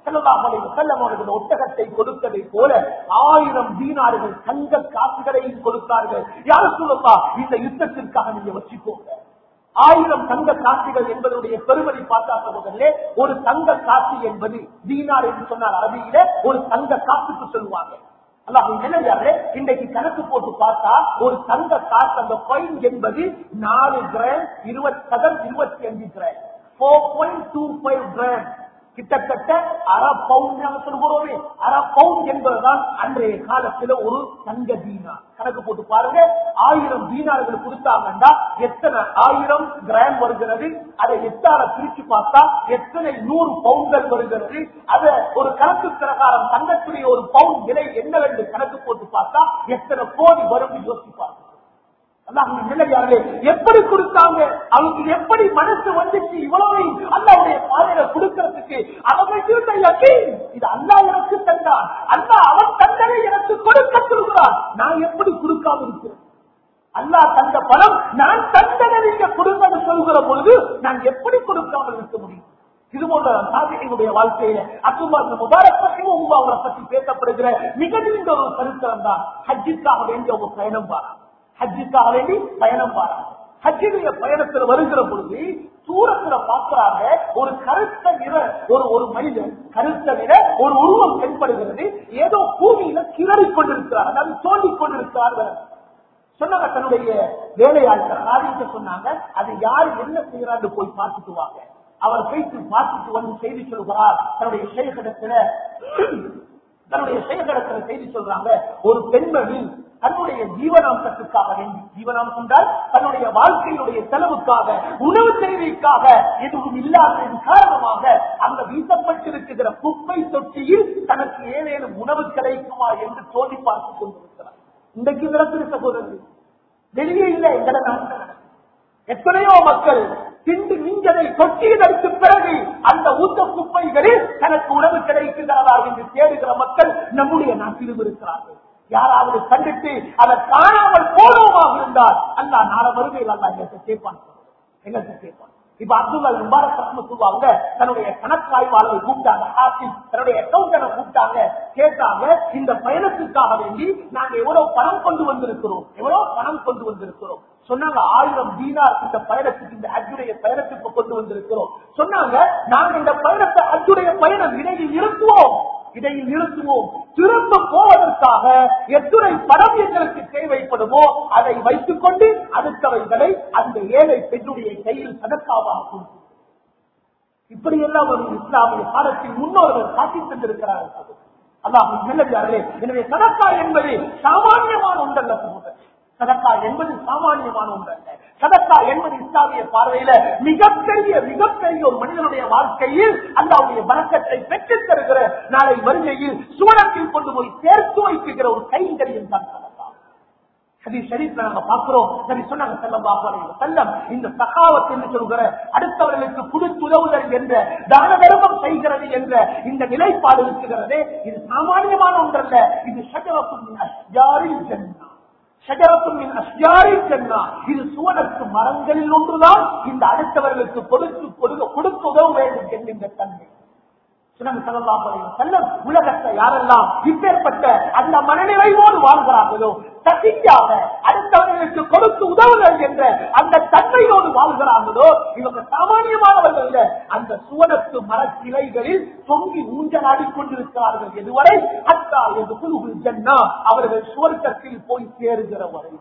செல்லவர்கள் ஒட்டகத்தை கொடுத்ததை போல ஆயிரம் தீனார்கள் தங்க காசுகளையும் கொடுத்தார்கள் யாரும் சொல்லப்பா இந்த யுத்தத்திற்காக நீங்க வச்சுக்கோங்க ஆயிரம் தங்க காசிகள் என்பதனுடைய பெருமதி பார்த்தாக்க முதல்ல ஒரு தங்க காசி என்பது தீனார் என்று சொன்னால் அரபியில ஒரு தங்க காசுக்கு சொல்லுவாங்க அல்லாஹ் நிலையாரு இன்றைக்கு கணக்கு போட்டு பார்த்தா ஒரு தங்க காசு அந்த coin என்பது நாலு கிராம் இருபத்தி சதம் இருபத்தி அஞ்சு gram four point two five gram கிட்டத்தட்ட அரை பவுன் நாம சொல்கிறோமே அரை பவுன் என்பதுதான் அன்றைய காலத்துல ஒரு தங்க தீனா கணக்கு போட்டு பாருங்க ஆயிரம் தீனார்கள் கொடுத்தாங்கன்னா எத்தனை ஆயிரம் கிராம் வருகிறது அதை எத்தால பிரிச்சு பார்த்தா எத்தனை நூறு பவுன்கள் வருகிறது அத ஒரு கணக்கு பிரகாரம் தங்கத்துடைய ஒரு பவுன் விலை என்னவென்று கணக்கு போட்டு பார்த்தா எத்தனை கோடி வரும் யோசிப்பாங்க அல்லாஹ்வின் நிலையாளே எப்படி கொடுத்தாங்க அவங்க எப்படி மனசு வந்துச்சு இவ்வளவு அல்லாவுடைய பாதையில கொடுக்கறதுக்கு அவங்க இருந்த யகீன், இது அல்லா எனக்கு தந்தான் அல்லா அவன் தந்தனை எனக்கு கொடுக்க சொல்கிறான் நான் எப்படி கொடுக்காம இருக்கிறேன் அல்லாஹ் தந்த பணம் நான் தந்தனை நீங்க கொடுங்கன்னு சொல்கிற பொழுது நான் எப்படி கொடுக்காமல் இருக்க முடியும் இது போன்ற சாதிகளுடைய வாழ்க்கையில அப்துல்லா முபாரக் ரஹிமஹுல்லாஹ் அவரை பற்றி பேசப்படுகிற மிக நீண்ட ஒரு சரித்திரம் தான் ஹஜ்ஜிற்காக வேண்டிய ஒரு பயணம் பாரா ஹஜ்ஜுக்காக வேண்டி பயணம் பாராங்க ஹஜ்ஜுடைய பயணத்தில் வருகிற பொழுது தூரத்துல பார்க்கிறாங்க ஒரு கருத்த நிற ஒரு ஒரு மனிதன் கருத்த நிற ஒரு உருவம் தென்படுகிறது ஏதோ பூமியில கிளறி கொண்டிருக்கிறார் அதாவது தோண்டிக் கொண்டிருக்கிறார்கள் சொன்னாங்க தன்னுடைய வேலையாட்கள் ஆதிக்க சொன்னாங்க அது யார் என்ன செய்யறான்னு போய் பார்த்துட்டு வாங்க அவர் போயிட்டு பார்த்துட்டு வந்து செய்தி சொல்கிறார் தன்னுடைய செயல்கிடத்துல தன்னுடைய செயல்கிடத்துல செய்தி சொல்றாங்க ஒரு பெண்மணி தன்னுடைய ஜீவனாம்சத்துக்காக வேண்டி ஜீவனாம்சம் என்றால் தன்னுடைய வாழ்க்கையினுடைய செலவுக்காக உணவு தேவைக்காக எதுவும் இல்லாததன் காரணமாக அங்க வீசப்பட்டிருக்கிற குப்பை தொட்டியில் தனக்கு ஏதேனும் உணவு கிடைக்குமா என்று தோண்டி பார்த்துக் கொண்டிருக்கிறார் இன்றைக்கு நடக்கிற சகோதரர்கள் வெளியே இல்லை எங்கட நாட்டில் நடக்குது. எத்தனையோ மக்கள் திண்டு மிஞ்சதை கொட்டியதற்கு பிறகு அந்த ஊத்த குப்பைகளில் தனக்கு உணவு கிடைக்கிறதா என்று தேடுகிற மக்கள் நம்முடைய நாட்டிலும் இருக்கிறார்கள் யாராவது கண்டுட்டு அதை காணாமல் போனோமாக இருந்தால் அல்லா நாள வருகையில் அல்லா எங்களுக்கு கேட்பான் எங்களுக்கு கேட்பான் இப்ப அப்துல்லா முபாரக் ரஹ்மத்துல்லாங்க தன்னுடைய கணக்காய்வாளரை கூப்பிட்டாங்க ஹாஃபிஸ் தன்னுடைய அக்கௌண்டனை கூப்பிட்டாங்க கேட்டாங்க இந்த பயணத்துக்காக வேண்டி நாங்க எவ்வளவு பணம் கொண்டு வந்திருக்கிறோம் எவ்வளவு பணம் கொண்டு வந்திருக்கிறோம் சொன்னாங்க ஆயிரம் தீனார் இந்த பயணத்துக்கு இந்த அஜுடைய பயணத்துக்கு கொண்டு வந்திருக்கிறோம் சொன்னாங்க நாங்க இந்த பயணத்தை அஜுடைய பயணம் இடையில் நிறுத்துவோம் இடையில் நிறுத்துவோம் திரும்ப போவதற்காக எத்துணை பணம் எங்களுக்கு தேவைப்படுமோ அதை வைத்துக் கொண்டு அடுத்தவைகளை அந்த ஏழை பெண்ணுடைய கையில் சதக்காவாக கொடுக்கும் இப்படி எல்லாம் ஒரு இஸ்லாமிய காலத்தில் முன்னோர்கள் காட்டி தந்திருக்கிறார்கள் அல்லாஹ் நல்லதார்களே எனவே சதக்கா என்பது சாமானியமான ஒன்றல்ல சகோதரர் சதக்கா என்பது சாமானியமான ஒன்றல்ல சதக்கா என்பது இஸ்லாமிய பார்வையில மிகப்பெரிய மிகப்பெரிய ஒரு மனிதனுடைய வாழ்க்கையில் அல்லாவுடைய வழக்கத்தை பெற்றுத் தருகிற நாளை வருகையில் சுவனத்தில் கொண்டு போய் சேர்த்து வைக்குகிற ஒரு கைங்கரியம் தான் சதக்கா ஹதீஸ் ஷரீஃப்ல நாங்க பார்க்கிறோம் சரி சொன்னாங்க ஸல்லல்லாஹு அலைஹி வஸல்லம் இந்த சகாவத் என்று சொல்கிற அடுத்தவர்களுக்கு கொடுத்துதவுதல் என்ற தான தர்மம் செய்கிறது என்ற இந்த நிலைப்பாடு இருக்கிறதே இது சாமானியமான ஒன்றல்ல இது ஷஜரத்தும் மின் அஷ்ஜாரில் ஜன்னா ஷஜரத்தும் மின் அஷ்ஜாரில் ஜன்னா இது சுவனத்து மரங்களில் ஒன்றுதான் இந்த அடுத்தவர்களுக்கு கொடுத்து கொடுக்க கொடுத்து உதவ வேண்டும் என்கின்ற தன்மை சுனங்க ஸல்லல்லாஹு அலைஹி வஸல்லம் உலகத்தை யாரெல்லாம் இப்பேற்பட்ட அந்த மனநிலையோடு வாழ்கிறார்களோ தசிக்காக அடுத்தவர்களுக்கு கொடுத்து உதவுதல் என்ற அந்த தன்மையோடு வாழ்கிறார்களோ இவங்க சாமானியமானவர்கள் இல்ல அந்த சுவனத்து மரக்கிளைகளில் தொங்கி ஊஞ்சலாடி கொண்டிருக்கிறார்கள் எதுவரை அத்தா என்று குழுகுல் ஜன்னா அவர்கள் சுவர்க்கத்தில் போய் சேருகிற வரை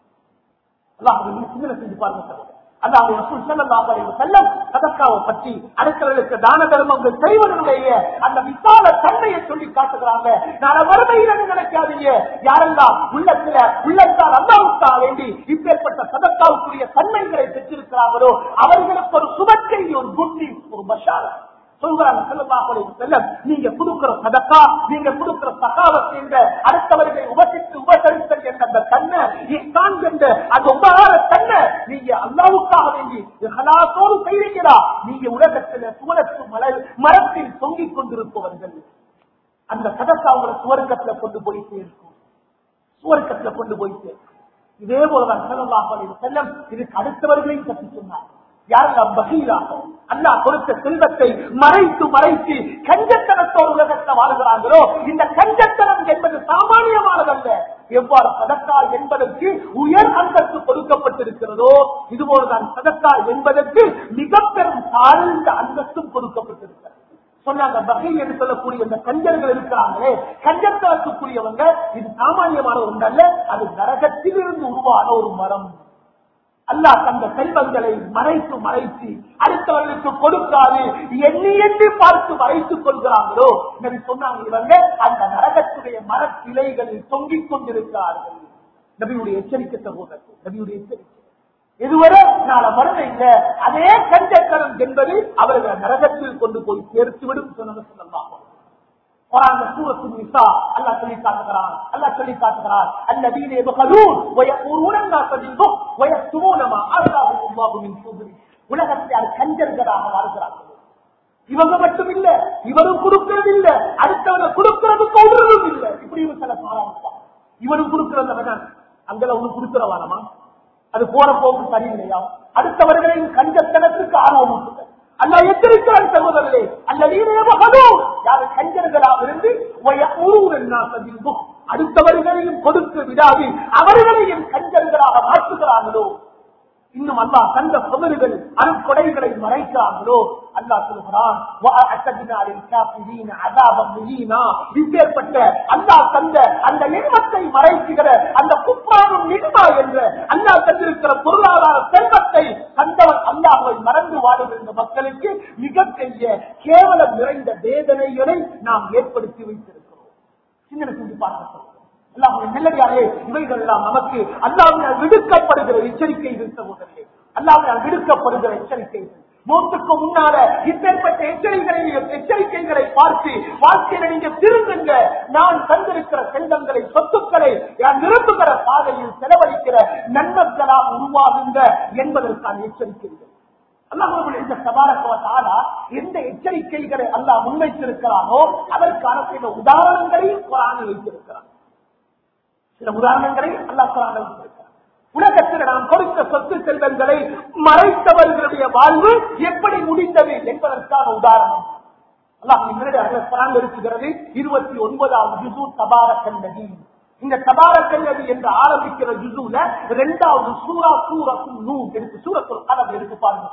அல்லாஹ் சிந்தனை செஞ்சு பாருங்க சகோதரர். அல்லாஹ் ரசூல் ஸல்லல்லாஹு அலைஹி வஸல்லம் சதக்காவை பற்றி அடுத்தவர்களுக்கு தான தர்மங்கள் செய்வதனுடைய அந்த விசால தன்மையை சொல்லி காட்டுகிறாங்க நாள வறுமையில் என்ன நினைக்காதீங்க யாரெல்லாம் உள்ளத்துல உள்ளத்தால் அல்லாவுக்கா வேண்டி இப்பேற்பட்ட சதக்காவுக்குரிய தன்மைகளை பெற்றிருக்கிறார்களோ அவர்களுக்கு ஒரு சுபச்செய்தி ஒரு குட் நியூஸ் ஒரு பஷாரா சொல்றாங்க ஸல்லல்லாஹு அலைஹி வஸல்லம் நீங்க கொடுக்கிற சதக்கா நீங்க கொடுக்கிற சகாவத் என்ற அடுத்தவர்களை உபசித்து உபசரித்தல் என்ற அந்த தன்மை இஹ்சான் என்ற அந்த உபகார தன்மை நீங்க அல்லாவுக்காக வேண்டி இஹ்லாஸோடு செய்வீங்களா நீங்க உலகத்துல சுவனத்து மலர் மரத்தில் தொங்கிக் கொண்டிருப்பவர்கள் அந்த சதக்கா உங்களை சுவர்க்கத்துல கொண்டு போய் சேர்க்கும் சுவர்க்கத்துல கொண்டு போய் சேர்க்கும் இதே போலதான் ஸல்லல்லாஹு அலைஹி வஸல்லம் இதுக்கு அடுத்தவர்களையும் பற்றி சொன்னார் யாரெல்லாம் பகீராக அல்லாஹ் கொடுத்த செல்வத்தை மறைத்து மறைத்து கஞ்சத்தனத்தோடு உலகத்தை வாழ்கிறார்களோ இந்த கஞ்சத்தனம் என்பது சாமானியமானதல்ல எவ்வாறு சதக்கா என்பதற்கு உயர் அந்தஸ்து கொடுக்கப்பட்டிருக்கிறதோ இதுபோலதான் சதக்கா என்பதற்கு மிக பெரும் தாழ்ந்த அந்தஸ்தும் கொடுக்கப்பட்டிருக்கிறது சொன்னாங்க வகை என்று சொல்லக்கூடிய இந்த கஞ்சர்கள் இருக்கிறாங்களே கஞ்சத்தனத்துக்குரியவங்க இது சாமானியமான ஒன்றல்ல அது நரகத்திலிருந்து உருவான ஒரு மரம் அல்லாஹ் தந்த செல்வங்களை மறைத்து மறைத்து அடுத்தவர்களுக்கு கொடுக்காது எண்ணி எண்ணி பார்த்து மறைத்துக் கொள்கிறாங்களோ நபி சொன்னாங்க இவங்க அந்த நரகத்துடைய மரக்கிளைகளில் தொங்கிக் கொண்டிருக்கிறார்கள் நபியுடைய எச்சரிக்கை சகோதரர் நபியுடைய எச்சரிக்கை இதுவரை நாளை மறுமை இல்ல அதே கஞ்சத்தனம் என்பது அவர்களை நரகத்தில் கொண்டு போய் சேர்த்துவிடும் சொன்னது சொல்லலாம் குரான் சூரத்து நிசா அல்லாஹ் சொல்லி காட்டுகிறான் அல்லாஹ் சொல்லி காட்டுகிறான் الذين يبخلون ويأمرون الناس بالبخل ويكتمون ما آتاهم الله من فضله உலகத்தை அது கஞ்சர்களாக வாழ்கிறார்கள் இவங்க மட்டும் இல்ல இவரும் கொடுக்கிறது இல்ல அடுத்தவங்க கொடுக்கிறதுக்கு ஒன்றும் இல்ல இப்படி ஒரு சில சாராம்சம் இவரும் கொடுக்கிறவன் அங்கல ஒண்ணு கொடுக்கிறவானமா அது போற போக்கு சரியில்லையா அடுத்தவர்களின் கஞ்சத்தனத்துக்கு ஆர்வம் உண்டு அல்ல எச்சரிக்கிறான் சகோதரர்களே அல்ல நீரேவகனும் யாரு கஞ்சர்களாக இருந்து அடுத்தவர்களையும் கொடுத்து விடாது அவர்களையும் கஞ்சர்களாக மாற்றுகிறார்களோ இன்னும் அல்லா தந்த புதல்கள் அருக்கொடைகளை மறைக்கிறார்களோ அல்லா சொல்கிறான் இப்பேற்பட்ட அல்லா தந்த அந்த நிர்மத்தை மறைக்குகிற அந்த குப்ரானும் நிர்மா என்ற அல்லா தந்திருக்கிற பொருளாதார செல்வத்தை தந்தவன் அல்லாஹை மறந்து வாழுகின்ற மக்களுக்கு மிகப்பெரிய கேவலம் நிறைந்த வேதனைகளை நாம் ஏற்படுத்தி வைத்திருக்கிறோம் சிந்தனை செஞ்சு பார்க்க நல்லதாலே இவைகள் எல்லாம் நமக்கு அல்லாவினால் விடுக்கப்படுகிற எச்சரிக்கை இருந்த முதலே அல்லாவினால் விடுக்கப்படுகிற எச்சரிக்கை மூத்துக்கு முன்னால இப்பேற்பட்ட எச்சரிக்கைகளை எச்சரிக்கைகளை பார்த்து வாழ்க்கையில நீங்க திருந்துங்க நான் தந்திருக்கிற செல்வங்களை சொத்துக்களை நான் விரும்புகிற பாதையில் செலவழிக்கிற நன்மக்களா உருவாகுங்க என்பதற்கான எச்சரிக்கைகள் அல்லாஹ் இந்த சபாரக்கவத்தாலா எந்த எச்சரிக்கைகளை அல்லாஹ் முன்வைத்திருக்கிறானோ அதற்கான சில உதாரணங்களை குரானில் வைத்திருக்கிறான் சில உதாரணங்களை அல்லாஹ் குரானில் வைத்திருக்கிறான் உலகத்தில் நாம் கொடுத்த சொத்து செல்வங்களை மறைத்தவர்களுடைய வாழ்வு எப்படி முடிந்தது என்பதற்கான உதாரணம் அல்லாஹ் இருக்கிறது இருபத்தி ஒன்பதாவது ஜுசு தபார கல்லதி இந்த தபார கல்லதி என்று ஆரம்பிக்கிற ஜுசுல இரண்டாவது சூரா சூரத்தும் நூ எடுத்து சூரத்துல் கலம் எடுத்து பாருங்க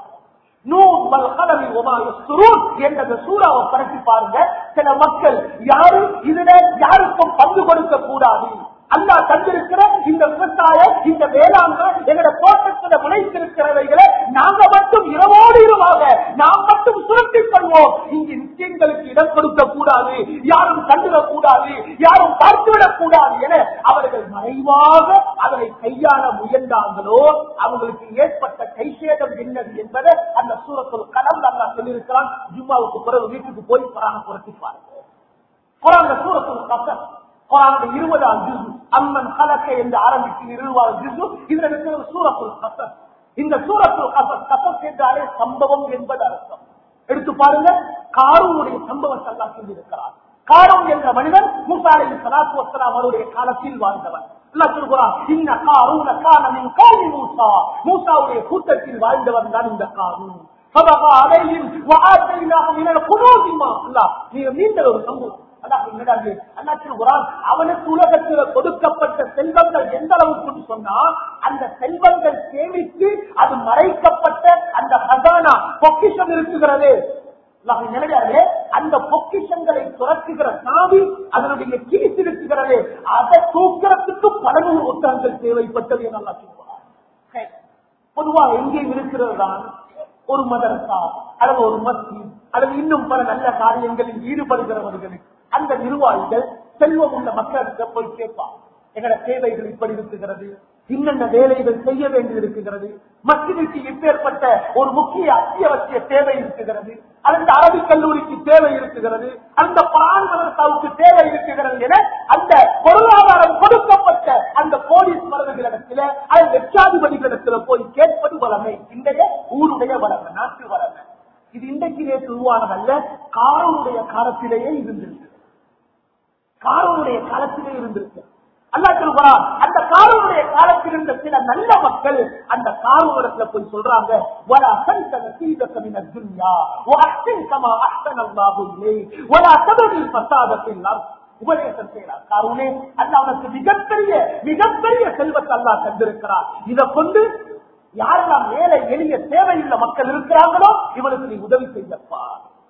என்ற சூறாவை பரப்பி பாருங்க சில மக்கள் யாரும் இதுல யாருக்கும் பங்கு கொடுக்க கூடாது அல்லா தந்திருக்கிற இந்த விவசாய இந்த வேளாண்மை எங்களோட தோட்டத்தில் முளைத்திருக்கிறவைகளை நாங்க மட்டும் இரவோடு இரவாக நாம் மட்டும் சுருட்டிக் கொள்வோம் இங்கு நிச்சயங்களுக்கு இடம் கொடுக்க கூடாது யாரும் கண்டுவிடக் கூடாது யாரும் பார்த்துவிடக் கூடாது என அவர்கள் மறைவாக அதனை கையாள முயன்றாங்களோ அவங்களுக்கு ஏற்பட்ட கைசேதம் என்னது என்பதை அந்த சூரத்தில் கலந்து அல்லா சொல்லியிருக்கிறான் ஜும்மாவுக்கு பிறகு வீட்டுக்கு போய் புறான புரட்டிப்பார்கள் புறாங்க சூரத்தில் கசம் குரானுடைய இருபதாம் ஜிசு அம்மன் கலக்க என்று ஆரம்பிக்கும் இருபதாவது ஜிசு இதுல இருக்கிற சூரத்துல் கசஸ் இந்த சூரத்துல் கசஸ் கசஸ் என்றாலே சம்பவம் என்பது அர்த்தம் எடுத்து பாருங்க காரூனுடைய சம்பவத்தை எல்லாம் சொல்லியிருக்கிறார் காரம் என்ற மனிதன் மூசாலை சலாத்து வசலாம் அவருடைய காலத்தில் வாழ்ந்தவன் மூசாவுடைய கூட்டத்தில் வாழ்ந்தவன் தான் இந்த காரும் நீண்ட ஒரு சம்பவம் அவனுக்கு உலகத்தில் கொடுக்கப்பட்ட செல்வங்கள் எந்த அளவுக்கு சொன்னா அந்த செல்வங்கள் சேமித்து அது மறைக்கப்பட்ட அந்த ஹசானா பொக்கிஷம் இருக்குகிறது நிலையாலே அந்த பொக்கிஷங்களை துறக்குகிற சாவி அதனுடைய கீஸ் இருக்கிறது அதை தூக்கிறதுக்கு பல நூறு ஒட்டங்கள் தேவைப்பட்டது என நல்லா சொல்லுவார் பொதுவா எங்கேயும் இருக்கிறது தான் ஒரு மதரசா அல்லது ஒரு மஸ்ஜித் அல்லது இன்னும் பல நல்ல காரியங்களில் ஈடுபடுகிறவர்களுக்கு அந்த நிர்வாகிகள் செல்வம் உள்ள மக்களுக்கு போய் கேட்பார் எங்கட தேவைகள் இப்படி இருக்குகிறது இன்னென்ன வேலைகள் செய்ய வேண்டி இருக்கிறது மக்களுக்கு இப்பேற்பட்ட ஒரு முக்கிய அத்தியாவசிய தேவை இருக்கிறது அந்த அரபிக் கல்லூரிக்கு தேவை இருக்கிறது அந்த பான் மதரசாவுக்கு தேவை இருக்கிறது என அந்த பொருளாதாரம் கொடுக்கப்பட்ட அந்த போலீஸ் மரபுகளிடத்துல அது லட்சாதிபதிகளிடத்துல போய் கேட்பது வளமை இன்றைய ஊருடைய வளமை நாட்டு வளமை இது இன்றைக்கு நேற்று உருவானதல்ல காரனுடைய காலத்திலேயே இருந்திருக்கு காரனுடைய காலத்திலே இருந்திருக்கு அல்லா சொல்கிறான் அந்த காரனுடைய காலத்தில் இருந்த சில நல்ல மக்கள் அந்த காரூரத்துல போய் சொல்றாங்க வர அசந்த நசீதத்தின் துன்யா அஹ்சன் கமா அஹ்சன் அல்லாஹு இலை வர அசபதில் பசாதத்தில் உபதேசம் செய்யறார் காரூனே அல்ல அவனுக்கு மிகப்பெரிய மிகப்பெரிய செல்வத்தை அல்லா தந்திருக்கிறார் இதை கொண்டு யாரெல்லாம் மேலே எளிய தேவையுள்ள மக்கள் இருக்கிறாங்களோ இவனுக்கு நீ உதவி செய்யப்பா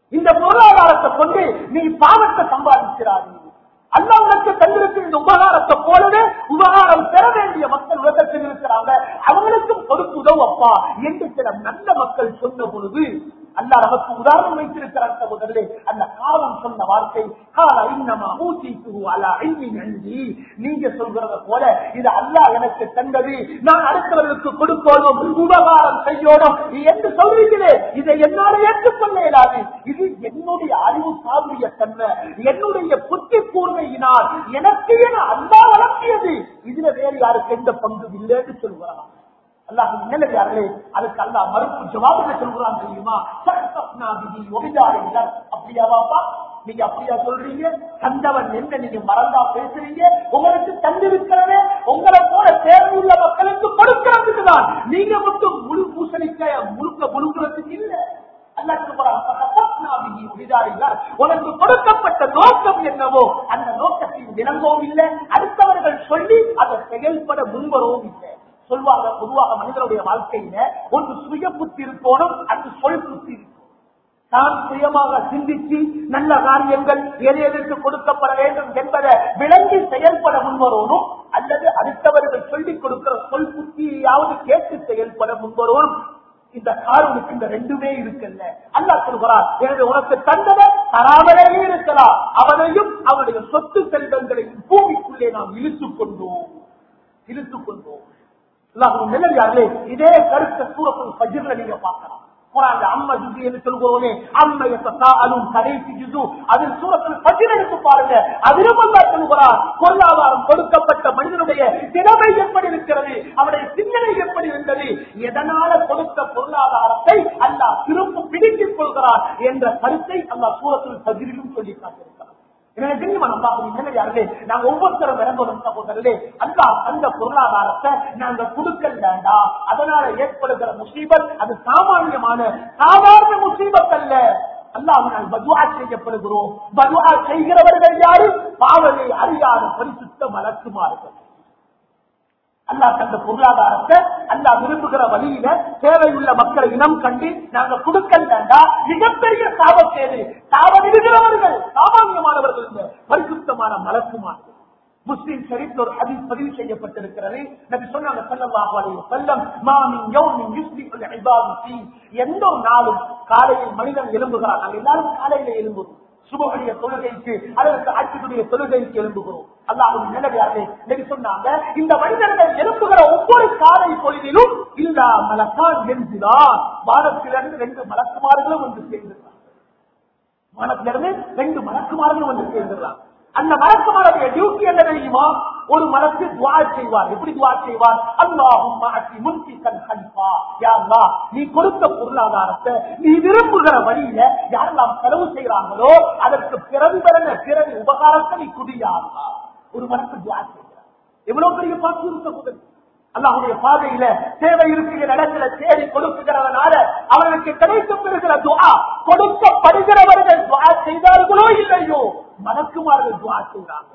இந்த பொருளாதாரத்தை கொண்டு நீ பாவத்தை சம்பாதிக்கிறாய் அல்லா உனக்கு தந்திருக்கிற இந்த உபகாரத்தை போலவே உபகாரம் பெற வேண்டிய மக்கள் உலகத்தில் இருக்கிறாங்க அவங்களுக்கும் கொடுத்து உதவப்பா என்று சில நல்ல மக்கள் சொன்ன பொழுது அல்லா நமக்கு உதாரணம் வைத்திருக்கிறார் முதல்ல அந்த காலம் சொன்ன வார்த்தை கால இன்னமா ஊசிக்கு அலா ஐந்தி நன்றி நீங்க சொல்கிறத போல இது அல்லாஹ் எனக்கு தந்தது நான் அடுத்தவர்களுக்கு கொடுக்கணும் உபகாரம் செய்யணும் என்று சொல்றீங்களே இதை என்னால் ஏற்றுக்கொள்ள இயலாது இது என்னுடைய அறிவு சாதுரிய தன்மை என்னுடைய புத்தி கூர்மையினால் எனக்கு என அல்லா வளர்த்தியது இதுல வேறு யாருக்கு எந்த பங்கு இல்லைன்னு சொல்கிறான் அல்லாஹ் நிலையார்களே அதுக்கு அல்லாஹ் மறுப்பு ஜவாபுல சொல்றான் தெரியுமா சரத்தப்னா விதி ஒபிதாரிகள் அப்படியாவாப்பா நீங்க அப்படியா சொல்றீங்க தந்தவன் என்ன நீங்க மறந்தா பேசுறீங்க உங்களுக்கு தந்திருக்கிறதே உங்களை போல தேர்வுள்ள மக்களுக்கு கொடுக்கிறதுக்கு தான் நீங்க மட்டும் முழு பூசணிக்காய முழுக்க முழுங்குறதுக்கு இல்ல உனக்கு கொடுக்கப்பட்ட நோக்கம் என்னவோ அந்த நோக்கத்தில் விளங்கவும் இல்லை அடுத்தவர்கள் சொல்லி அதை செயல்பட முன்வரவும் இல்லை சொல்வாங்க பொதுவாக மனிதனுடைய வாழ்க்கையில ஒன்று சுய புத்தி இருக்கணும் அது சொல் புத்தி இருக்கும் தான் சுயமாக சிந்திச்சு நல்ல காரியங்கள் எது எதற்கு கொடுக்கப்பட வேண்டும் என்பதை விளங்கி செயல்பட முன்வரணும் அல்லது அடுத்தவர்கள் சொல்லிக் கொடுக்கிற சொல் புத்தியாவது கேட்டு செயல்பட முன்வரணும் இந்த காரணத்துக்கு இந்த ரெண்டுமே இருக்குல்ல அல்லா சொல்கிறார் எனவே உனக்கு தந்தவர் தராமலே இருக்கலாம் அவனையும் அவனுடைய சொத்து செல்வங்களையும் பூமிக்குள்ளே நாம் இழுத்துக் கொண்டோம் இழுத்துக் கொண்டோம் நிலையார்களே இதே கருத்த சூரத்தில் பஜிர்ல நீங்க பார்க்கலாம் குரான் அம்மா ஜுது என்று சொல்கிறோமே அம்மையத்தா அலும் கடைசி ஜுது அதில் சூரத்தில் பஜிர் எடுத்து பாருங்க அதிலும் அல்லா சொல்கிறார் பொருளாதாரம் கொடுக்கப்பட்ட மனிதனுடைய திறமை எப்படி இருக்கிறது அவருடைய சிந்தனை எப்படி இருந்தது எதனால கொடுத்த பொருளாதாரத்தை அல்லா திரும்ப பிடித்துக் கொள்கிறார் என்ற கருத்தை அல்லா சூரத்தில் பஜிரிலும் சொல்லி காட்டியிருக்கிறார் எனவே தெரியுமா நம்ம நிலையார்களே நாங்க ஒவ்வொருத்தரும் இறங்கணும் சகோதரர்களே அல்லா அந்த பொருளாதாரத்தை நாங்க கொடுக்கல் வேண்டாம் அதனால ஏற்படுகிற முசீபத் அது சாமானியமான சாதாரண முசீபத் அல்ல அல்லாஹ் பதுவா செய்யப்படுகிறோம் பதுவா செய்கிறவர்கள் யாரு பாவனை அறியாத பரிசுத்த மலக்குமார்கள் அல்லா தந்த பொருளாதாரத்தை அல்லா விரும்புகிற வழியில தேவையுள்ள மக்களை இனம் கண்டு நாங்க கொடுக்கல் வேண்டாம் மிகப்பெரிய சாபத்தேது சாபமிடுகிறவர்கள் சாமானியமானவர்கள் இந்த பரிசுத்தமான மலக்குமார்கள் முஸ்லிம் ஷரீஃப் ஒரு ஹதீஸ் பதிவு செய்யப்பட்டிருக்கிறது நபி சொன்னாங்க ஸல்லல்லாஹு அலைஹி வஸல்லம் மா மின் யௌமின் யுஸ்பிஹு இபாது ஃபீ எந்த ஒரு நாளும் காலையில் மனிதன் எழும்புகிறான் நாங்கள் எல்லாரும் காலையில எழும்புகிறோம் சுபகுடைய தொழுகைக்கு அதற்கு ஆட்சியுடைய தொழுகைக்கு எழும்புகிறோம் அல்லாஹும் நிலவையாக நபி சொன்னாங்க இந்த மனிதர்கள் எழும்புகிற ஒவ்வொரு காலை பொழுதிலும் இல்லா மலக்கான் என்கிறார் வானத்திலிருந்து ரெண்டு மலக்குமார்களும் வந்து சேர்ந்திருக்கிறார் வானத்திலிருந்து ரெண்டு மலக்குமார்களும் வந்து சேர்ந்துடுறாங்க அந்த மலக்குமாருடைய டியூட்டி என்ன தெரியுமா ஒரு மலக்கு துவா செய்வார் எப்படி துவா செய்வார் அல்லாஹும் மாற்றி முன்சிக்கன் கல்பா யாருலா நீ கொடுத்த பொருளாதாரத்தை நீ விரும்புகிற வழியில யாரெல்லாம் செலவு செய்யறாங்களோ அதற்கு பிறகு பிறந்த பிறகு உபகாரத்தை நீ குடியாருலா ஒரு மலக்கு துவா செய்கிறார் எவ்வளவு பெரிய பாக்கி இருக்க முதல் அல்லாஹுடைய பாதையில சேவை இருக்கிற இடத்துல தேடி கொடுக்குகிறதுனால அவர்களுக்கு கிடைக்கும் இருக்கிற துவா கொடுக்கப்படுகிறவர்கள் துவா செய்தார்களோ இல்லையோ மலக்குமார்கள் துவா செய்கிறாங்க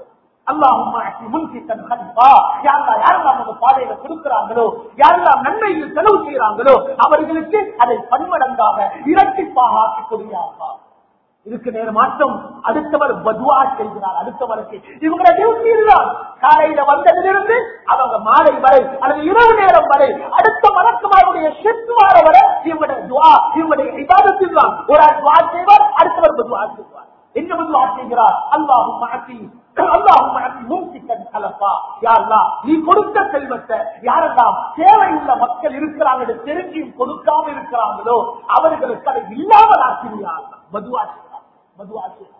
யாரெல்லாம் பாதையில கொடுக்கிறாங்களோ யாரெல்லாம் நன்மையில் செலவு செய்யறாங்களோ அவர்களுக்கு அதை பன்மடங்காக இரட்டிப்பாக ஆக்கிக் கொள்கிறார்கள் இதுக்கு நேர மாற்றம் அடுத்தவர் பதுவா செய்கிறார் அடுத்தவருக்கு இவங்களோட டியூட்டி இதுதான் காலையில வந்ததிலிருந்து அவங்க மாலை வரை அல்லது இரவு நேரம் வரை அடுத்த வழக்கமாருடைய ஷிஃப்ட் வார வரை இவங்களுடைய துவா இவங்களுடைய விவாதத்தில் தான் ஒரு ஆள் துவா செய்வார் அடுத்தவர் பதுவா செய்வார் என்ன பதுவா செய்கிறார் அல்லாஹும் மாற்றி அல்லாஹும் மாற்றி மூச்சிக்கன் கலப்பா யாரெல்லாம் நீ கொடுத்த செல்வத்தை யாரெல்லாம் தேவையுள்ள மக்கள் இருக்கிறாங்க தெரிஞ்சியும் கொடுக்காம இருக்கிறாங்களோ அவர்களுக்கு அதை இல்லாமல் ஆக்கிறியார் பதுவா செய்கிறார் மதுவா செய்கிறார்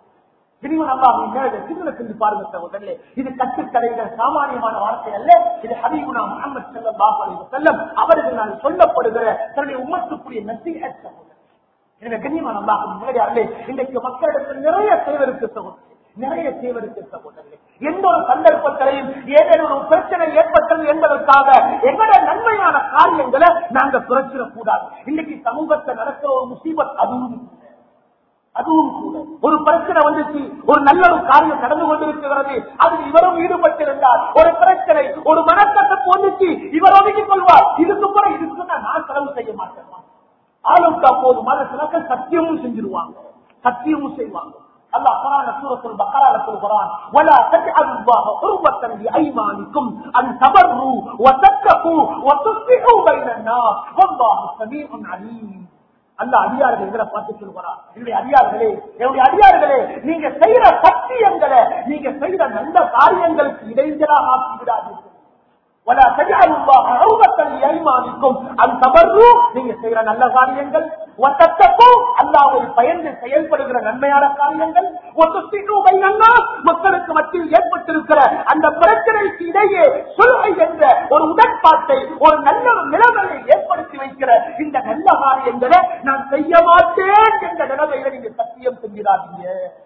இது கட்டுக்கடைகள் சாமானியமான வார்த்தை அல்ல இது ஹபீபுனா முகமது செல்லம் செல்லம் அவர்களால் சொல்லப்படுகிற தன்னுடைய உம்மத்துக்குரிய நசிக எனவே கண்ணியமான அல்லாஹ் முன்னாடி இன்றைக்கு மக்களிடத்தில் நிறைய சேவருக்கு சகோதரர் நிறைய சேவருக்கு சகோதரர்கள் எந்த ஒரு சந்தர்ப்பத்திலையும் ஏதேனும் ஒரு பிரச்சனை ஏற்பட்டது என்பதற்காக எங்களோட நன்மையான காரியங்களை நாங்க குறைச்சிடக்கூடாது இன்னைக்கு சமூகத்தை நடக்கிற ஒரு முசீபத் அதுவும் அதுவும் கூட ஒரு பிரச்சனை வந்துச்சு ஒரு நல்ல ஒரு காரியம் நடந்து கொண்டிருக்கிறது அதில் இவரும் ஈடுபட்டிருந்தார் ஒரு பிரச்சனை ஒரு மனக்கட்டப்பு வந்துச்சு இவர் ஒதுக்கிக் கொள்வார் இதுக்கு கூட இதுக்கு நான் செலவு செய்ய மாட்டேன் ஆளுக்கு அப்போது மனசுலாக்க சத்தியமும் செஞ்சிருவாங்க சத்தியமும் செய்வாங்க அல்லாஹ் குரான் சூரத்துல் பக்கரால சொல்கிறான் வலா தஜஅலு அல்லாஹ குர்பத்தன் லிஐமானிக்கும் அன் தபர்ரு வதத்தகு வதுஸ்லிஹு பைனன் நாஸ் வல்லாஹு ஸமீஉன் அலீம் அல்லாஹ் அடியார்கள் எங்களை பார்த்து சொல்கிறார் என்னுடைய அடியார்களே என்னுடைய அடியார்களே நீங்க செய்யற சத்தியங்களை நீங்க செய்யற நல்ல காரியங்களுக்கு இடைஞ்சலாக ஆக்கி விடாதீர்கள் ولا تجعلوا الله عوضة لأيمانكم أن تبروا நீங்க செய்யற நல்ல காரியங்கள் وتتقوا அல்லாஹ்வை பயந்து செயல்படுகிற நன்மையான காரியங்கள் وتصلحوا بين الناس மக்களுக்கு மத்தியில் ஏற்பட்டிருக்கிற அந்த பிரச்சனைக்கு இடையே சொல்கை என்ற ஒரு உடன்பாட்டை ஒரு நல்ல ஒரு நிலைமையை ஏற்படுத்தி வைக்கிற இந்த நல்ல காரியங்களை நான் செய்ய மாட்டேன் என்ற நிலைமையில நீங்க சத்தியம் செஞ்சிடாதீங்க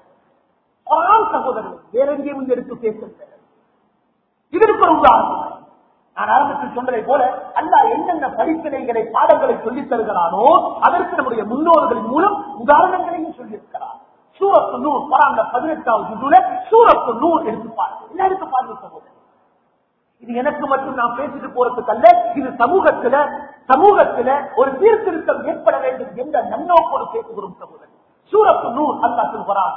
ஆம் சகோதரர்கள் வேற எங்கேயும் எடுத்து பேசுங்க இதற்கு ஒரு உதாரணம் நான் ஆரம்பத்தில் சொன்னதை போல அல்லாஹ் என்னென்ன படிப்பினைகளை பாடங்களை சொல்லித் தருகிறானோ அதற்கு நம்முடைய முன்னோர்களின் மூலம் உதாரணங்களையும் சொல்லியிருக்கிறார் சூரத்து நூல் பராந்த பதினெட்டாவது ஜுதுல சூரத்து நூல் எடுத்து பாருங்க என்ன எடுத்து பாருங்க சகோதரர் இது எனக்கு மட்டும் நான் பேசிட்டு போறதுக்கு அல்ல இது சமூகத்துல சமூகத்துல ஒரு சீர்திருத்தம் ஏற்பட வேண்டும் என்ற நன்னோக்கோடு பேசுகிறோம் சகோதரர் சூரத்து நூல் அல்லாஹ் சொல்கிறான்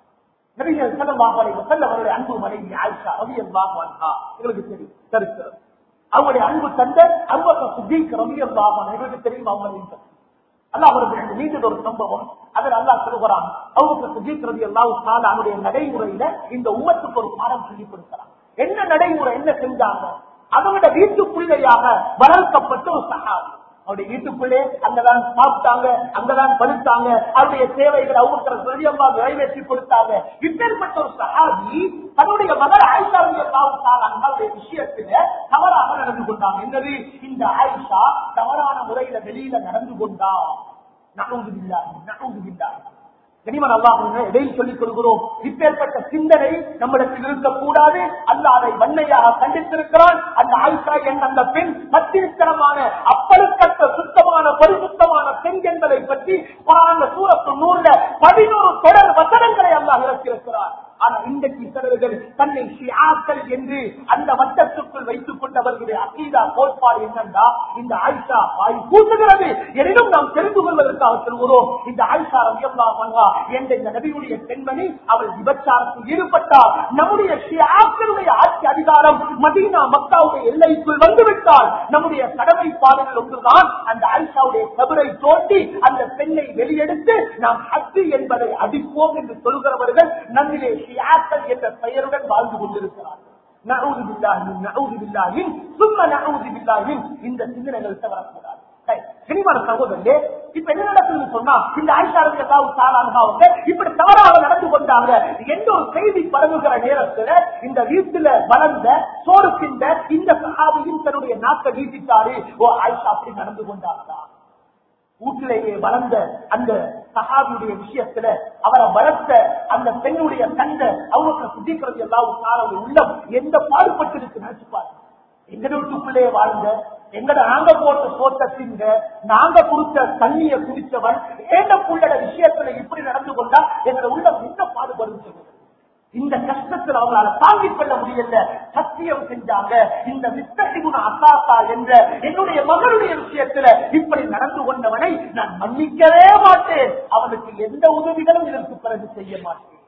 நபிகள் ஸல்லல்லாஹு அலைஹி வஸல்லம் அவருடைய அன்பு மனைவி ஆயிஷா ரலியல்லாஹு அன்ஹா எங்களுக்கு தெரியும் சரித்திரம் அவருடைய அன்பு தந்தை அபூபக்கர் சித்திக் ரலியல்லாஹு அன்ஹு எங்களுக்கு தெரியும் அவங்களின் பற்றி அல்லாஹ் அவர்களுக்கு மீண்டும் ஒரு சம்பவம் அதில் அல்லாஹ் சொல்கிறான் அபூபக்கர் சித்திக் ரலியல்லாஹு தஆலா அவருடைய நடைமுறையில இந்த உம்மத்துக்கு ஒரு பாடம் சொல்லிக் கொடுக்கிறான் என்ன நடைமுறை என்ன செஞ்சாங்க அவங்களோட வீட்டு பிள்ளையாக வளர்க்கப்பட்ட ஒரு சஹாபி அவருடைய வீட்டுக்குள்ளே அங்கதான் சாப்பிட்டாங்க அங்கதான் படுத்தாங்க அவருடைய தேவைகள் அவங்க சொல்லியம்மா நிறைவேற்றி கொடுத்தாங்க இப்பேற்பட்ட ஒரு சஹாபி தன்னுடைய மகள் ஆயிஷா அவருடைய விஷயத்துல தவறாக நடந்து கொண்டாங்க என்னது இந்த ஆயிஷா தவறான முறையில வெளியில நடந்து கொண்டா நகவுதில்லா நகவுதில்லா கனிமன் அல்லாஹ் இடையில் சொல்லிக் கொள்கிறோம் இப்பேற்பட்ட சிந்தனை நம்மிடத்தில் இருக்கக்கூடாது அல்லாஹ் அதை வன்மையாக கண்டித்திருக்கிறான் அந்த ஆயிஷா என்ற அந்த பெண் மத்தியஸ்தரமான அப்பழுக்கற்ற சுத்தமான பரிசுத்தமான பெண் என்பதை பற்றி குரான் சூரத்து நூறுல பதினோரு தொடர் வசனங்களை அல்லாஹ் இறக்கியிருக்கிறார் ஆனா இன்றைக்கு சிலர்கள் தன்னை ஷியாக்கள் என்று அந்த வட்டத்துக்குள் வைத்துக் கொண்டவர்களுடைய அகீதா கோட்பாடு என்னன்னா இந்த ஆயிஷா வாய் கூட்டுகிறது எனினும் நாம் தெரிந்து கொள்வதற்காக சொல்கிறோம் இந்த ஆயிஷா ரவியல்லா பங்கா என்ற இந்த நபியுடைய பெண்மணி அவள் விபச்சாரத்தில் ஈடுபட்டார் நம்முடைய ஷியாக்களுடைய ஆட்சி அதிகாரம் மதீனா மக்காவுடைய எல்லைக்குள் வந்துவிட்டால் நம்முடைய கடமைப்பாடுகள் ஒன்றுதான் அந்த ஆயிஷாவுடைய கபரை தோண்டி அந்த பெண்ணை வெளியெடுத்து நாம் ஹத்து என்பதை அடிப்போம் என்று சொல்கிறவர்கள் நம்மிலே ஷியாக்கள் என்ற பெயருடன் வாழ்ந்து கொண்டிருக்கிறார்கள் நஊது பில்லாஹி நஊது பில்லாஹி சும்ம நஊது பில்லாஹி இந்த சிந்தனைகள் தவறக்கூடாது சரி, சினிமான சகோதரே இப்ப என்ன நடக்குதுன்னு சொன்னா இந்த ஆயிஷாருக்கு ஏதாவது சாராங்க இப்படி தவறாக நடந்து கொண்டாங்க எந்த ஒரு செய்தி பரவுகிற நேரத்துல இந்த வீட்டுல வளர்ந்த சோறு தின்ற இந்த சகாபியும் தன்னுடைய நாக்கை வீசிட்டாரு ஓ ஆயிஷா அப்படி நடந்து கொண்டாங்க வீட்டிலேயே வளர்ந்த அந்த சகாபியுடைய விஷயத்துல அவரை வளர்த்த அந்த பெண்ணுடைய தந்தை அவங்க சுத்திக்கிறது எல்லாம் உள்ளம் எந்த பாடுபட்டு இருக்கு நினைச்சுப்பாரு எங்க வீட்டுக்குள்ளே வாழ்ந்த எங்கட நாங்க போட்ட சோத்த திங்க நாங்க கொடுத்த தண்ணிய குடிச்சவன் ஏண்ட புள்ளட விஷயத்துல இப்படி நடந்து கொண்டா எங்களோட உள்ளம் என்ன பாடுபடும் சொல்லுங்க இந்த கஷ்டத்தில் அவங்களால தாங்கிக் கொள்ள முடியல சத்தியம் செஞ்சாங்க இந்த வித்தகுண அசாசா என்ற என்னுடைய மகளுடைய விஷயத்துல இப்படி நடந்து கொண்டவனை நான் மன்னிக்கவே மாட்டேன் அவனுக்கு எந்த உதவிகளும் இதற்கு பிறகு செய்ய மாட்டேன்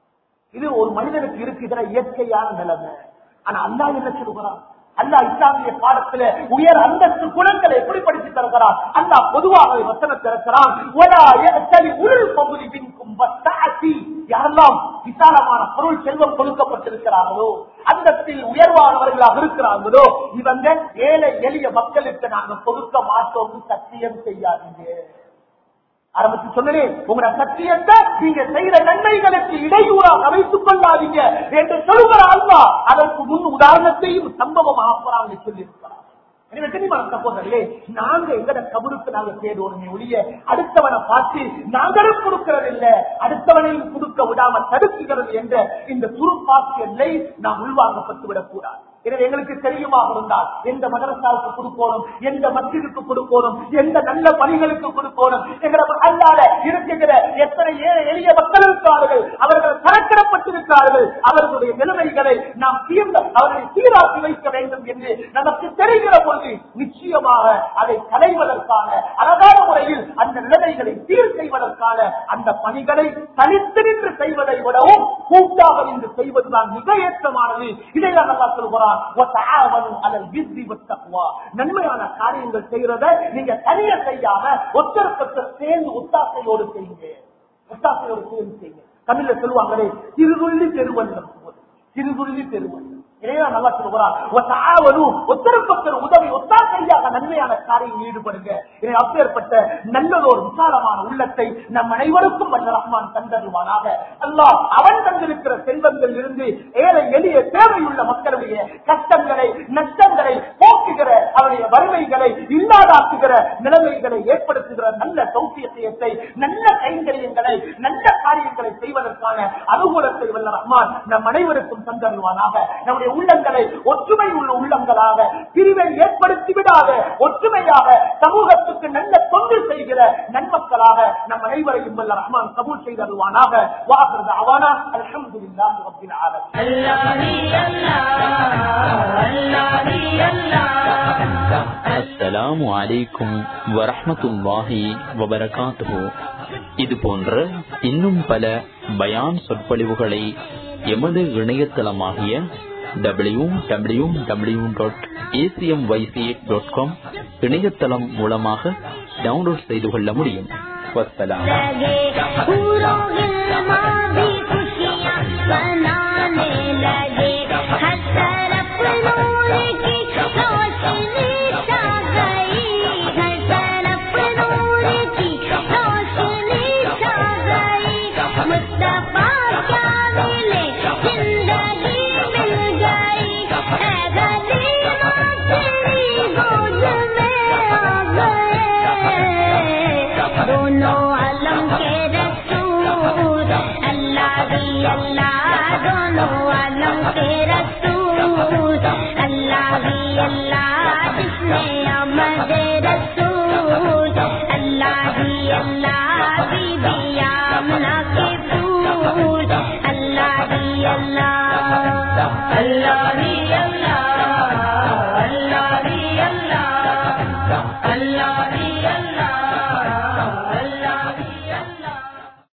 இது ஒரு மனிதனுக்கு இருக்குகிற இயற்கையான நிலைமை ஆனா அல்லா என்ன சொல்லுகிறான் அல்லா இஸ்லாமிய பாடத்துல உயர் அந்தஸ்து குணங்களை எப்படி படித்து தருகிறான் அல்லா பொதுவாக வசனத்தை இருக்கிறான் உள் பகுதி பின்கும் வத்தாசி யாரெல்லாம் விசாலமான பொருள் செல்வம் கொடுக்கப்பட்டிருக்கிறார்களோ அந்தத்தில் உயர்வானவர்களாக இருக்கிறார்களோ இவங்க ஏழை எளிய மக்களுக்கு நாங்கள் கொடுக்க மாட்டோம் சத்தியம் செய்யாதீங்க ஆரம்பிச்சு சொன்னேன் உங்களோட சத்தியத்தை நீங்க செய்யற நன்மைகளுக்கு இடையூறாக அமைத்துக் கொள்ளாதீங்க என்று சொல்லுகிற அல்லா அதற்கு முன் உதாரணத்தையும் சம்பவமாக போறாங்க சொல்லியிருக்கிறார் எனவே தெரியுமா சகோதரர்களே நாங்க எங்கட கபருக்கு நாங்க தேடுவோமே ஒழிய அடுத்தவனை பார்த்து நாங்களும் கொடுக்கிறது இல்ல அடுத்தவனையும் கொடுக்க விடாம தடுக்குகிறது என்ற இந்த துருப்பாக்கியலை நாம் உள்வாங்கப்பட்டு விடக்கூடாது எனவே எங்களுக்கு தெரியுமாக இருந்தால் எந்த மதரசாவுக்கு கொடுக்கணும் எந்த மத்திற்கு கொடுக்கணும் எந்த நல்ல பணிகளுக்கு கொடுக்கணும் எங்களை அல்லாத இருக்கிற எத்தனை ஏழை எளிய மக்கள் இருக்கிறார்கள் அவர்கள் கணக்கிடப்பட்டிருக்கிறார்கள் அவர்களுடைய நிலைமைகளை நாம் தீர்ந்த அவர்களை சீராக்கி வைக்க வேண்டும் என்று நமக்கு தெரிகிற பொழுது நிச்சயமாக மூலமாக அதை களைவதற்கான அழகான முறையில் அந்த நிலைமைகளை சீர் செய்வதற்கான அந்த பணிகளை தனித்து நின்று செய்வதை விடவும் கூட்டாக நின்று செய்வதுதான் மிக ஏற்றமானது இதை தான் நல்லா சொல்கிறான் "வத்தஆவனு அலல் பிர்ரி வத்தக்வா." நன்மையான காரியங்கள் செய்யறத நீங்க தனியா செய்யாம ஒத்தருக்கொத்தர் சேர்ந்து ஒத்தாசையோடு செய்யுங்க ஒத்தாசையோடு சேர்ந்து செய்யுங்க தமிழ்ல சொல்லுவாங்களே சிறுதுள்ளி பெருவல்லம் சிறுதுள்ளி பெருவல்லம் இதையா நல்லா சொல்கிறார் ஒத்தருக்கொத்தர் உதவி ஒத்தாசையாக நன்மையான காரியம் ஈடுபடுங்க இதை அப்பேற்பட்ட நல்லதோர் விசாலமான உள்ளத்தை நம் அனைவருக்கும் வல்ல ரஹ்மான் தந்தருவானாக அல்லாஹ் அவன் தந்திருக்கிற செல்வங்கள் இருந்து ஏழை எளிய தேவையுள்ள மக்களுடைய கஷ்டங்களை நஷ்டங்களை போக்குகிற அவருடைய வறுமைகளை இல்லாதாக்குகிற நிலைமைகளை ஏற்படுத்துகிற நல்ல சௌசியத்தை நல்ல கைங்கரியங்களை நல்ல காரியங்களை செய்வதற்கான அனுகூலத்தை வல்ல ரஹ்மான் நம் அனைவருக்கும் தந்தருவானாக நம்முடைய உள்ளங்களை ஒற்றுமை உள்ள உள்ளங்களாக பிரிவை ஏற்படுத்தி விடாத ஒற்றுமையாக சமூகத்துக்கு நல்ல தொண்டு செய்கிற நன்மக்களாக நம் அனைவரையும் வல்ல ரஹ்மான் கபூல் செய்தருவானாக வாகிறது அவானா அல்ஹம்துலில்லாஹி ரப்பில் ஆலமீன் அஸ்ஸலாமு அலைக்கும் வரஹ்மத்துல்லாஹி வபரகாத்துஹு இது போன்ற இன்னும் பல பயான் சொற்பொழிவுகளை எமது இணையதளமாகிய W W W dot ACM YC dot com இணையதளம் மூலமாக டவுன்லோட் செய்து கொள்ள முடியும் வசலாம் लगे पूरों गिलमा भी खुशियाँ मनाने लगे हर तरफ नूर की रोशनी छा गई हर तरफ नूर की रोशनी छा गई मुस्तफा क्या मिले जिंदगी मिल गई ऐ गरीबा तेरी गोद में आ गए दोनों आलम के रसूल अल्लाह भी अल्लाह दोनों आलम के रसूल अल्लाह भी अल्लाह जिसने अमद रसूल अल्लाह भी अल्लाह भी भी आमना